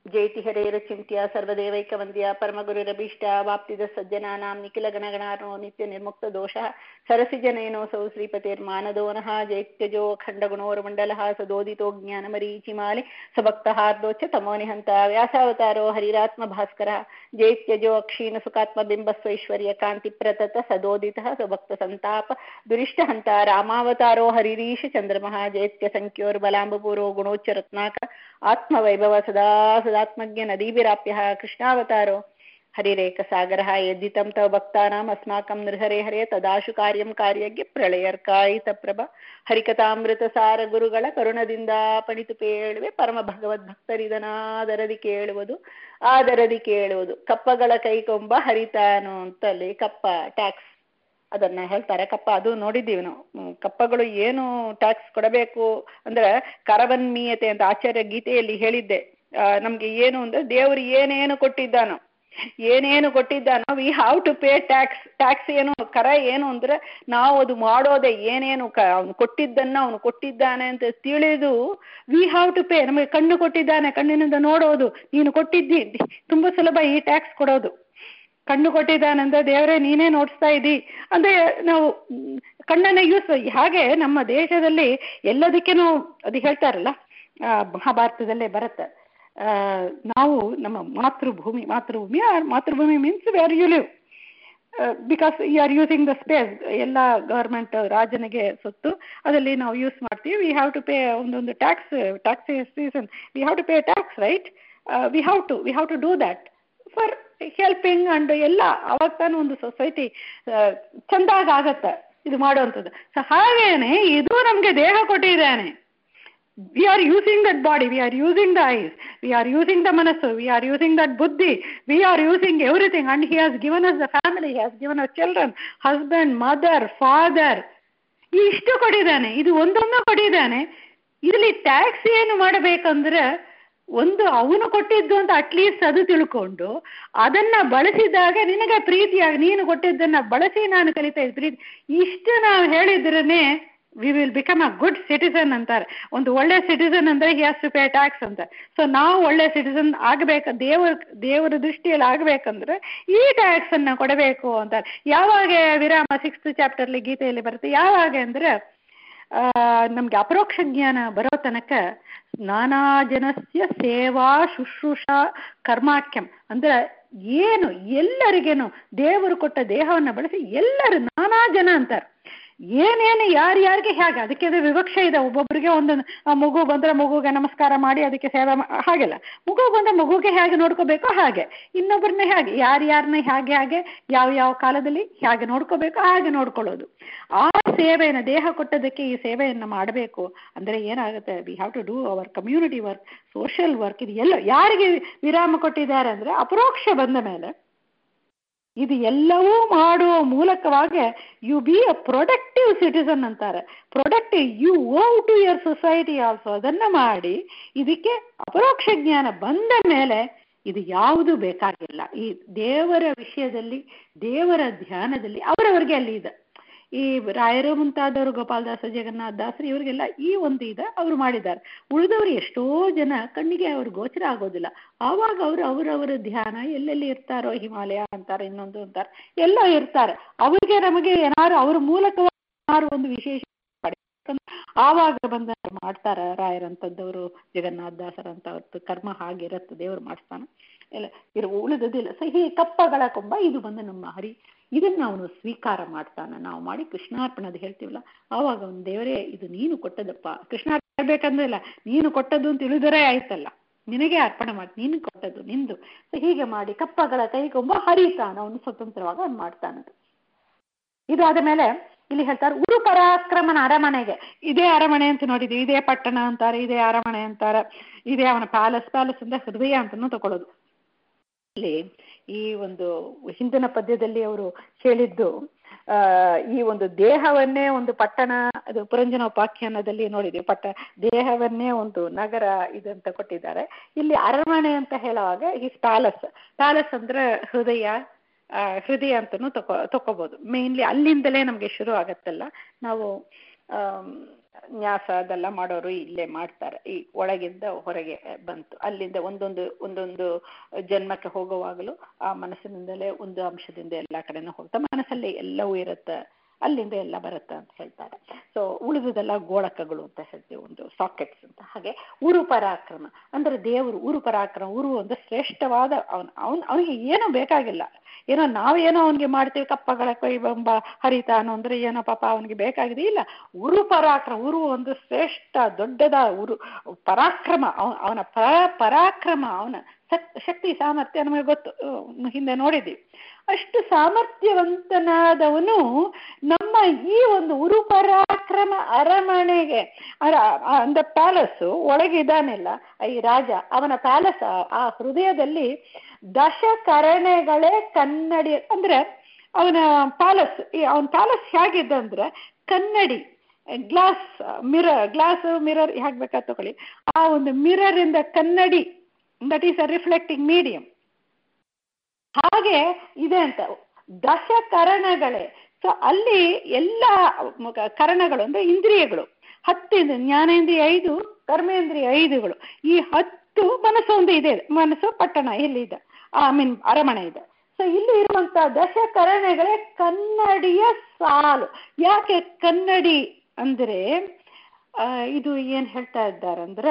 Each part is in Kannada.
ಜೈತಿ ಹರೇರಚಿಂತ್ಯ ಸರ್ವದೇವೈಕವಂದ್ಯ ಪರಮಗುರುರಭೀಷ್ಟ ವಾಪ್ತಿದ ಸಜ್ಜನಾನಾಂ ನಿಖಿಲ ಗಣಗಣಾರ್ನೋ ನಿತ್ಯ ನಿರ್ಮುಕ್ತ ದೋಷಃ ಸರಸಿಜನಯನೋऽಸೌ ಶ್ರೀಪತಿರ್ಮಾನದೋನಃ ಜೈತ್ಯಜೋ ಖಂಡಗುಣೋರ್ಮण्डलः ಸದೋದಿतो ಜ್ಞಾನಮರೀಚಿಮಾಲೆ ಸಭಕ್ತಹಾರ್ದೋಚ್ಚ ತಮೋನಿಹಂತ ವ್ಯಾಸಾವತಾರೋ ಹರಿರಾತ್ಮಭಾಸ್ಕರः ಜೈತ್ಯಜೋ ಅಕ್ಷೀಣ ಸುಖಾತ್ಮಬಿಂಬಸ್ವೈಶ್ವರ್ಯ ಕಾಂತಿ ಪ್ರತತ ಸದೋದಿತಃ ಸಭಕ್ತ ಸಂತಾಪ ದುರಿಷ್ಟಹಂತ ರಾಮಾವತಾರೋ ಹರಿರೀಶ ಚಂದ್ರಮಃ ಜೈತ್ಯ ಸಂಖ್ಯೋರ್ಬಲಾಂಬಪೂರೋ ಗುಣೋಚ್ಚ ರತ್ನಾಕ ಆತ್ಮವೈಭವ ಸದಾ ಸದಾತ್ಮಜ್ಞ ನದೀಭಿರಾಪ್ಯः ಕೃಷ್ಣಾವತಾರೋ ಹರಿರೇಖಸಾಗರः ಯದ್ದಿतं तव भक्तानाम् अस्माकं नृहरे हरे ತದಾಶು ಕಾರ್ಯಂ ಕಾರ್ಯಜ್ಞ ಪ್ರಳಯರ್ಕಾಯಿತ ಪ್ರಭ ಹರಿಕಥಾಮೃತಸಾರ ಗುರುಗಳ ಕರುಣದಿಂದ ಪಣಿತು ಪೇಳುವೆ ಪರಮ ಭಗವದ್ಭಕ್ತರಿದನಾದರದಿ ಕೇಳುವುದು ಆದರದಿ ಕೇಳುವುದು ಕಪ್ಪಗಳ ಕೈಕೊಂಬ ಹರಿತಾನು ಅಂತಲ್ಲಿ ಕಪ್ಪ ಟ್ಯಾಕ್ಸ್ ಅದನ್ನ ಹೇಳ್ತಾರೆ ಕಪ್ಪ ಅದು ನೋಡಿದ್ದೀವಿ ನಾವು ಕಪ್ಪಗಳು ಏನು ಟ್ಯಾಕ್ಸ್ ಕೊಡಬೇಕು ಅಂದ್ರೆ ಕರವನ್ಮೀಯತೆ ಅಂತ ಆಚಾರ್ಯ ಗೀತೆಯಲ್ಲಿ ಹೇಳಿದ್ದೆ ನಮ್ಗೆ ಏನು ಅಂದ್ರೆ ದೇವರು ಏನೇನು ಕೊಟ್ಟಿದ್ದಾನೋ ಏನೇನು ಕೊಟ್ಟಿದ್ದಾನೋ we have to pay tax tax ಏನು ಕರ ಏನು ಅಂದ್ರೆ ನಾವು ಅದು ಮಾಡೋದೆ ಏನೇನು ಕ ಅವನು ಕೊಟ್ಟಿದ್ದನ್ನ ಅವನು ಕೊಟ್ಟಿದ್ದಾನೆ ಅಂತ ತಿಳಿದು ವಿ ಹಾವ್ ಟು ಪೇ ನಮಗೆ ಕಣ್ಣು ಕೊಟ್ಟಿದ್ದಾನೆ ಕಣ್ಣಿನಿಂದ ನೋಡೋದು ನೀನು ಕೊಟ್ಟಿದ್ದಿ ತುಂಬಾ ಸುಲಭ ಈ ಟ್ಯಾಕ್ಸ್ ಕೊಡೋದು ಕಣ್ಣು ಕೊಟ್ಟಿದ್ದಾನಂದ್ರೆ ದೇವರೇ ನೀನೇ ನೋಡಿಸ್ತಾ ಇದ್ದಿ ಅಂದ್ರೆ ನಾವು ಕಣ್ಣನ್ನ ಯೂಸ್ ಹಾಗೆ ನಮ್ಮ ದೇಶದಲ್ಲಿ ಎಲ್ಲದಕ್ಕೇನು ಅದು ಹೇಳ್ತಾರಲ್ಲ ಮಹಾಭಾರತದಲ್ಲೇ ಬರುತ್ತೆ ನಾವು ನಮ್ಮ ಮಾತೃಭೂಮಿ ಮಾತೃಭೂಮಿ ಮಾತೃಭೂಮಿ means where you live because you are using the space ಎಲ್ಲ ಗವರ್ಮೆಂಟ್ ರಾಜನಿಗೆ ಸೊತ್ತು ಅದರಲ್ಲಿ ನಾವು ಯೂಸ್ ಮಾಡ್ತೀವಿ ವಿ ಹ್ಯಾವ್ ಟು ಪೇ ಒಂದೊಂದು tax tax season we have to pay tax right we have to we have to do that for helping and ಎಲ್ಲ ಅವಾಗ ತಾನು ಒಂದು ಸೊಸೈಟಿ ಚೆಂದಾಗ ಆಗತ್ತೆ ಇದು ಮಾಡುವಂಥದ್ದು ಸೊ ಹಾಗೇನೆ ಇದು ನಮಗೆ ದೇಹ ಕೊಟ್ಟಿದ್ದಾನೆ we are using that body, we are using the eyes, we are using the manasu, we are using that buddhi, we are using everything and he has given us the family, he has given us children, husband, mother, father. ಇಷ್ಟು ಕೊಟ್ಟಿದ್ದಾನೆ ಇದು ಒಂದೊಂದು ಕೊಟ್ಟಿದ್ದಾನೆ ಇಲ್ಲಿ ಟ್ಯಾಕ್ಸ್ ಏನು ಮಾಡಬೇಕಂದ್ರೆ ಒಂದು ಅವನು ಕೊಟ್ಟಿದ್ದು ಅಂತ ಅಟ್ಲೀಸ್ಟ್ ಅದು ತಿಳ್ಕೊಂಡು ಅದನ್ನ ಬಳಸಿದಾಗ ನಿನಗೆ ಪ್ರೀತಿಯಾಗಿ ನೀನು ಕೊಟ್ಟಿದ್ದನ್ನ ಬಳಸಿ ನಾನು ಕಲಿತಾ ಇದ್ದ ಪ್ರೀತಿ ಇಷ್ಟು ನಾವು ಹೇಳಿದ್ರೇ we will become a good citizen ಅಂತಾರೆ ಒಂದು ಒಳ್ಳೆ ಸಿಟಿಸನ್ ಅಂದ್ರೆ he has to pay tax ಅಂತ ಸೊ ನಾವು ಒಳ್ಳೆ ಸಿಟಿಸನ್ ಆಗಬೇಕು ದೇವರ ದೇವರ ದೃಷ್ಟಿಯಲ್ಲಿ ಆಗಬೇಕಂದ್ರೆ ಈ ಟ್ಯಾಕ್ಸ್ ಅನ್ನ ಕೊಡಬೇಕು ಅಂತಾರೆ ಯಾವಾಗ ವಿರಾಮ ಸಿಕ್ಸ್ತ್ ಚಾಪ್ಟರ್ಲಿ ಗೀತೆಯಲ್ಲಿ ಬರುತ್ತೆ ಯಾವಾಗ ಅಂದ್ರೆ ನಮ್ಗೆ ಅಪರೋಕ್ಷ ಜ್ಞಾನ ಬರೋ ತನಕ ನಾನಾ ಜನಸ್ಯ ಸೇವಾ ಶುಶ್ರೂಷಾ ಕರ್ಮಾಖ್ಯಂ ಅಂದ್ರೆ ಏನು ಎಲ್ಲರಿಗೇನು ದೇವರು ಕೊಟ್ಟ ದೇಹವನ್ನ ಬಳಸಿ ಎಲ್ಲರೂ ನಾನಾ ಜನ ಅಂತಾರೆ ಏನೇನು ಯಾರ್ಯಾರಿಗೆ ಹೇಗೆ ಅದಕ್ಕೆ ಅದು ವಿವಕ್ಷೆ ಇದೆ ಒಬ್ಬೊಬ್ಬರಿಗೆ ಒಂದೊಂದು ಮಗು ಬಂದ್ರೆ ಮಗುಗೆ ನಮಸ್ಕಾರ ಮಾಡಿ ಅದಕ್ಕೆ ಸೇವೆ ಹಾಗೆಲ್ಲ ಮಗು ಬಂದ್ರೆ ಮಗುಗೆ ಹೇಗೆ ನೋಡ್ಕೋಬೇಕೋ ಹಾಗೆ ಇನ್ನೊಬ್ಬರನ್ನ ಹೇಗೆ ಯಾರ್ಯಾರನ್ನ ಹೇಗೆ ಹಾಗೆ ಯಾವ ಯಾವ ಕಾಲದಲ್ಲಿ ಹೇಗೆ ನೋಡ್ಕೋಬೇಕೋ ಹಾಗೆ ನೋಡ್ಕೊಳ್ಳೋದು ಆ ಸೇವೆಯನ್ನು ದೇಹ ಕೊಟ್ಟದಕ್ಕೆ ಈ ಸೇವೆಯನ್ನು ಮಾಡಬೇಕು ಅಂದ್ರೆ ಏನಾಗುತ್ತೆ we have to do our community work social work ಇದು ಎಲ್ಲ ಯಾರಿಗೆ ವಿರಾಮ ಕೊಟ್ಟಿದ್ದಾರೆ ಅಂದ್ರೆ ಅಪರೋಕ್ಷ ಬಂದ ಮೇಲೆ ಇದು ಎಲ್ಲವೂ ಮಾಡುವ ಮೂಲಕವಾಗಿ you be a productive citizen ಅಂತಾರೆ productive you owe to your society also ಅದನ್ನ ಮಾಡಿ ಇದಕ್ಕೆ ಅಪರೋಕ್ಷ ಜ್ಞಾನ ಬಂದ ಮೇಲೆ ಇದು ಯಾವುದು ಬೇಕಾಗಿಲ್ಲ ಈ ದೇವರ ವಿಷಯದಲ್ಲಿ ದೇವರ ಧ್ಯಾನದಲ್ಲಿ ಅವರವರಿಗೆ ಅಲ್ಲಿ ಇದೆ ಈ ರಾಯರು ಮುಂತಾದವರು ಗೋಪಾಲದಾಸ ಜಗನ್ನಾಥ ದಾಸರು ಇವರಿಗೆಲ್ಲ ಈ ಒಂದು ಇದೆ ಅವರು ಮಾಡಿದ್ದಾರೆ ಉಳಿದವರು ಎಷ್ಟೋ ಜನ ಕಣ್ಣಿಗೆ ಅವ್ರು ಗೋಚರ ಆಗೋದಿಲ್ಲ ಆವಾಗ ಅವರು ಅವರವರ ಧ್ಯಾನ ಎಲ್ಲೆಲ್ಲಿ ಇರ್ತಾರೋ ಹಿಮಾಲಯ ಅಂತಾರೆ ಇನ್ನೊಂದು ಅಂತಾರೆ ಎಲ್ಲ ಇರ್ತಾರೆ ಅವರಿಗೆ ನಮಗೆ ಏನಾದ್ರು ಅವ್ರ ಮೂಲಕವಾಗಿ ಏನಾದ್ರು ಒಂದು ವಿಶೇಷ ಆವಾಗ ಬಂದ ಮಾಡ್ತಾರ ರಾಯರಂತದ್ದವರು ಜಗನ್ನಾಥ ದಾಸರಂತ ಕರ್ಮ ಹಾಗಿರತ್ತೆ ದೇವರು ಮಾಡಿಸ್ತಾನೆ ಎಲ್ಲ ಇರೋ ಉಳಿದದಿಲ್ಲ ಸಹಿ ಕಪ್ಪಗಳ ಕೊಂಬ ಇದು ಬಂದು ನಮ್ಮ ಹರಿ ಇದನ್ನ ಅವನು ಸ್ವೀಕಾರ ಮಾಡ್ತಾನೆ ನಾವು ಮಾಡಿ ಕೃಷ್ಣಾರ್ಪಣೆ ಅದು ಹೇಳ್ತೀವಲ್ಲ ಆವಾಗ ಅವನು ದೇವರೇ ಇದು ನೀನು ಕೊಟ್ಟದಪ್ಪ ಕೃಷ್ಣಾರ್ಪಣೆ ಹೇಳ್ಬೇಕಂದ್ರಲ್ಲ ನೀನು ಕೊಟ್ಟದ್ದು ಅಂತ ತಿಳಿದರೆ ಆಯ್ತಲ್ಲ ನಿನಗೆ ಅರ್ಪಣೆ ಮಾಡಿ ನೀನು ಕೊಟ್ಟದ್ದು ನಿಂದು ಹೀಗೆ ಮಾಡಿ ಕಪ್ಪಗಳ ಕೈಗೊಂಬ ಹರಿತಾನ ಅವನು ಸ್ವತಂತ್ರವಾಗಿ ಅವ್ನು ಮಾಡ್ತಾನದು ಇದಾದ ಮೇಲೆ ಇಲ್ಲಿ ಹೇಳ್ತಾರೆ ಉರು ಪರಾಕ್ರಮನ ಅರಮನೆಗೆ ಇದೇ ಅರಮನೆ ಅಂತ ನೋಡಿದ್ವಿ ಇದೇ ಪಟ್ಟಣ ಅಂತಾರೆ ಇದೇ ಅರಮನೆ ಅಂತಾರೆ ಇದೇ ಅವನ ಪ್ಯಾಲೆಸ್ ಪ್ಯಾಲೆಸ್ ಅಂದ್ರೆ ಹೃದಯ ಅಂತನೂ ತಗೊಳ್ಳೋದು ಇಲ್ಲಿ ಈ ಒಂದು ಹಿಂದಿನ ಪದ್ಯದಲ್ಲಿ ಅವರು ಹೇಳಿದ್ದು ಆ ಈ ಒಂದು ದೇಹವನ್ನೇ ಒಂದು ಪಟ್ಟಣ ಅದು ಪುರಂಜನ ಉಪಾಖ್ಯಾನದಲ್ಲಿ ನೋಡಿದ್ವಿ ಪಟ್ಟ ದೇಹವನ್ನೇ ಒಂದು ನಗರ ಇದಂತ ಕೊಟ್ಟಿದ್ದಾರೆ ಇಲ್ಲಿ ಅರಮನೆ ಅಂತ ಹೇಳುವಾಗ ಈ ಪ್ಯಾಲೆಸ್ ಪ್ಯಾಲೆಸ್ ಅಂದ್ರೆ ಹೃದಯ ಆ ಹೃದಯ ಅಂತನೂ ತಕೋ ತಕೋಬಹುದು ಮೇನ್ಲಿ ಅಲ್ಲಿಂದಲೇ ನಮ್ಗೆ ಶುರು ಆಗತ್ತಲ್ಲ ನಾವು ನ್ಯಾಸ ಅದೆಲ್ಲ ಮಾಡೋರು ಇಲ್ಲೇ ಮಾಡ್ತಾರೆ ಈ ಒಳಗಿಂದ ಹೊರಗೆ ಬಂತು ಅಲ್ಲಿಂದ ಒಂದೊಂದು ಒಂದೊಂದು ಜನ್ಮಕ್ಕೆ ಹೋಗುವಾಗಲೂ ಆ ಮನಸ್ಸಿನಿಂದಲೇ ಒಂದು ಅಂಶದಿಂದ ಎಲ್ಲ ಕಡೆನೂ ಹೋಗ್ತಾ ಮನಸ್ಸಲ್ಲಿ ಎಲ್ಲವೂ ಇರುತ್ತೆ ಅಲ್ಲಿಂದ ಎಲ್ಲ ಬರುತ್ತೆ ಅಂತ ಹೇಳ್ತಾರೆ ಸೊ ಉಳಿದುದೆಲ್ಲ ಗೋಳಕಗಳು ಅಂತ ಹೇಳ್ತೀವಿ ಒಂದು ಸಾಕೆಟ್ಸ್ ಅಂತ ಹಾಗೆ ಉರು ಪರಾಕ್ರಮ ಅಂದ್ರೆ ದೇವರು ಉರು ಪರಾಕ್ರಮ ಉರು ಒಂದು ಶ್ರೇಷ್ಠವಾದ ಅವನ್ ಅವನ್ ಅವನಿಗೆ ಏನೂ ಬೇಕಾಗಿಲ್ಲ ಏನೋ ನಾವೇನೋ ಅವನಿಗೆ ಮಾಡ್ತೀವಿ ಕಪ್ಪಗಳ ಕೈ ಬಂಬ ಹರಿತಾನು ಅಂದ್ರೆ ಏನೋ ಪಾಪ ಅವನಿಗೆ ಬೇಕಾಗಿದೆ ಇಲ್ಲ ಉರು ಪರಾಕ್ರಮ ಉರು ಒಂದು ಶ್ರೇಷ್ಠ ದೊಡ್ಡದ ಉರು ಪರಾಕ್ರಮ ಅವನ ಪರ ಪರಾಕ್ರಮ ಅವನ ಶಕ್ತಿ ಸಾಮರ್ಥ್ಯ ನಮಗೆ ಗೊತ್ತು ಹಿಂದೆ ನೋಡಿದ್ದೀವಿ ಅಷ್ಟು ಸಾಮರ್ಥ್ಯವಂತನಾದವನು ನಮ್ಮ ಈ ಒಂದು ಉರು ಪರಾಕ್ರಮ ಅರಮನೆಗೆ ಅಂದ ಪ್ಯಾಲಸ್ಸು ಒಳಗಿದಾನೆಲ್ಲ ಈ ರಾಜ ಅವನ ಪ್ಯಾಲಸ್ ಆ ಹೃದಯದಲ್ಲಿ ದಶಕರಣೆಗಳೇ ಕನ್ನಡಿ ಅಂದ್ರೆ ಅವನ ಪ್ಯಾಲಸ್ ಅವನ ಪ್ಯಾಲಸ್ ಹೇಗಿದ್ದಂದ್ರೆ ಕನ್ನಡಿ ಗ್ಲಾಸ್ ಮಿರರ್ ಗ್ಲಾಸ್ ಮಿರರ್ ಹೇಗೆ ಬೇಕಾದ್ ತಗೊಳ್ಳಿ ಆ ಒಂದು ಮಿರರ್ ಇಂದ ಕನ್ನಡಿ that is a reflecting medium ಹಾಗೆ ಇದೆ ಅಂತ ದಶಕರಣಗಳೇ ಸೊ ಅಲ್ಲಿ ಎಲ್ಲ ಕರಣಗಳು ಅಂದ್ರೆ ಇಂದ್ರಿಯಗಳು ಹತ್ತು ಜ್ಞಾನೇಂದ್ರಿಯ ಐದು ಕರ್ಮೇಂದ್ರಿಯ ಐದುಗಳು ಈ ಹತ್ತು ಮನಸ್ಸು ಒಂದು ಇದೆ ಮನಸ್ಸು ಪಟ್ಟಣ ಇಲ್ಲಿ ಇದೆ ಐ ಮೀನ್ ಅರಮನೆ ಇದೆ ಸೊ ಇಲ್ಲಿ ಇರುವಂತ ದಶಕರಣಗಳೇ ಕನ್ನಡಿಯ ಸಾಲು ಯಾಕೆ ಕನ್ನಡಿ ಅಂದ್ರೆ ಇದು ಏನ್ ಹೇಳ್ತಾ ಇದ್ದಾರಂದ್ರೆ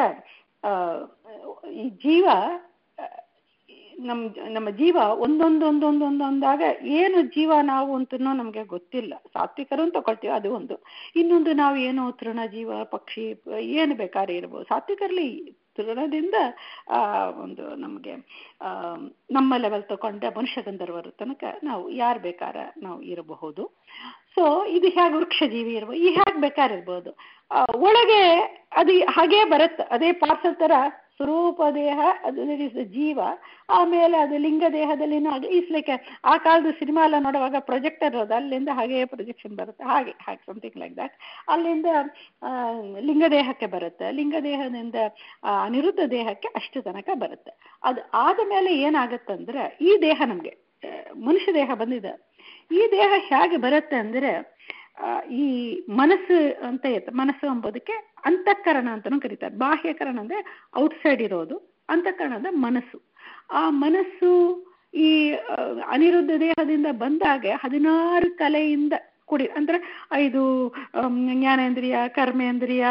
ಈ ಜೀವ ನಮ್ ನಮ್ಮ ಜೀವ ಒಂದೊಂದು ಒಂದೊಂದು ಒಂದೊಂದಾಗ ಏನು ಜೀವ ನಾವು ಅಂತನೂ ನಮಗೆ ಗೊತ್ತಿಲ್ಲ ಸಾತ್ವಿಕರು ಅಂತ ತಗೊಳ್ತೀವಿ ಅದು ಒಂದು ಇನ್ನೊಂದು ನಾವು ಏನೋ ತೃಣ ಜೀವ ಪಕ್ಷಿ ಏನು ಬೇಕಾದ್ರೆ ಇರ್ಬೋದು ಸಾತ್ವಿಕರಲ್ಲಿ ತೃಣದಿಂದ ಆ ಒಂದು ನಮಗೆ ಆ ನಮ್ಮ ಲೆವೆಲ್ ತಗೊಂಡ ಮನುಷ್ಯ ಗಂಧರ್ವರ ತನಕ ನಾವು ಯಾರು ಬೇಕಾರ ನಾವು ಇರಬಹುದು ಸೊ ಇದು ಹೇಗೆ ವೃಕ್ಷ ಜೀವಿ ಇರ್ಬೋದು ಈ ಹೇಗೆ ಬೇಕಾದ್ರೆ ಇರ್ಬೋದು ಒಳಗೆ ಅದು ಹಾಗೇ ಬರುತ್ತೆ ಅದೇ ಪಾರ್ಸಲ್ ತರ ಸ್ವರೂಪ ದೇಹ ಅದು ಇಸ್ ಜೀವ ಆಮೇಲೆ ಅದು ಲಿಂಗ ದೇಹದಲ್ಲಿ ಇಸ್ ಲೈಕ್ ಆ ಕಾಲದ ಸಿನಿಮಾ ಎಲ್ಲ ನೋಡುವಾಗ ಪ್ರೊಜೆಕ್ಟರ್ ಇರೋದು ಅಲ್ಲಿಂದ ಹಾಗೆ ಪ್ರೊಜೆಕ್ಷನ್ ಬರುತ್ತೆ ಹಾಗೆ ಹಾಗೆ ಸಮಥಿಂಗ್ ಲೈಕ್ ದಟ್ ಅಲ್ಲಿಂದ ಲಿಂಗ ದೇಹಕ್ಕೆ ಬರುತ್ತೆ ಲಿಂಗ ದೇಹದಿಂದ ಅನಿರುದ್ಧ ದೇಹಕ್ಕೆ ಅಷ್ಟು ತನಕ ಬರುತ್ತೆ ಅದು ಆದ ಮೇಲೆ ಏನಾಗತ್ತಂದ್ರೆ ಈ ದೇಹ ನಮಗೆ ಮನುಷ್ಯ ದೇಹ ಬಂದಿದೆ ಈ ದೇಹ ಹೇಗೆ ಬರುತ್ತೆ ಅಂದ್ರೆ ಈ ಮನಸ್ಸು ಅಂತ ಇರುತ್ತೆ ಮನಸ್ಸು ಎಂಬುದಕ್ಕೆ ಅಂತಃಕರಣ ಅಂತಲೂ ಕರೀತಾರೆ ಬಾಹ್ಯಕರಣ ಅಂದ್ರೆ ಔಟ್ಸೈಡ್ ಇರೋದು ಅಂತಃಕರಣ ಅಂದ್ರೆ ಮನಸ್ಸು ಆ ಮನಸ್ಸು ಈ ಅನಿರುದ್ಧ ದೇಹದಿಂದ ಬಂದಾಗ ಹದಿನಾರು ಕಲೆಯಿಂದ ಕೂಡಿ ಅಂದ್ರೆ ಐದು ಜ್ಞಾನೇಂದ್ರಿಯ ಕರ್ಮೇಂದ್ರಿಯ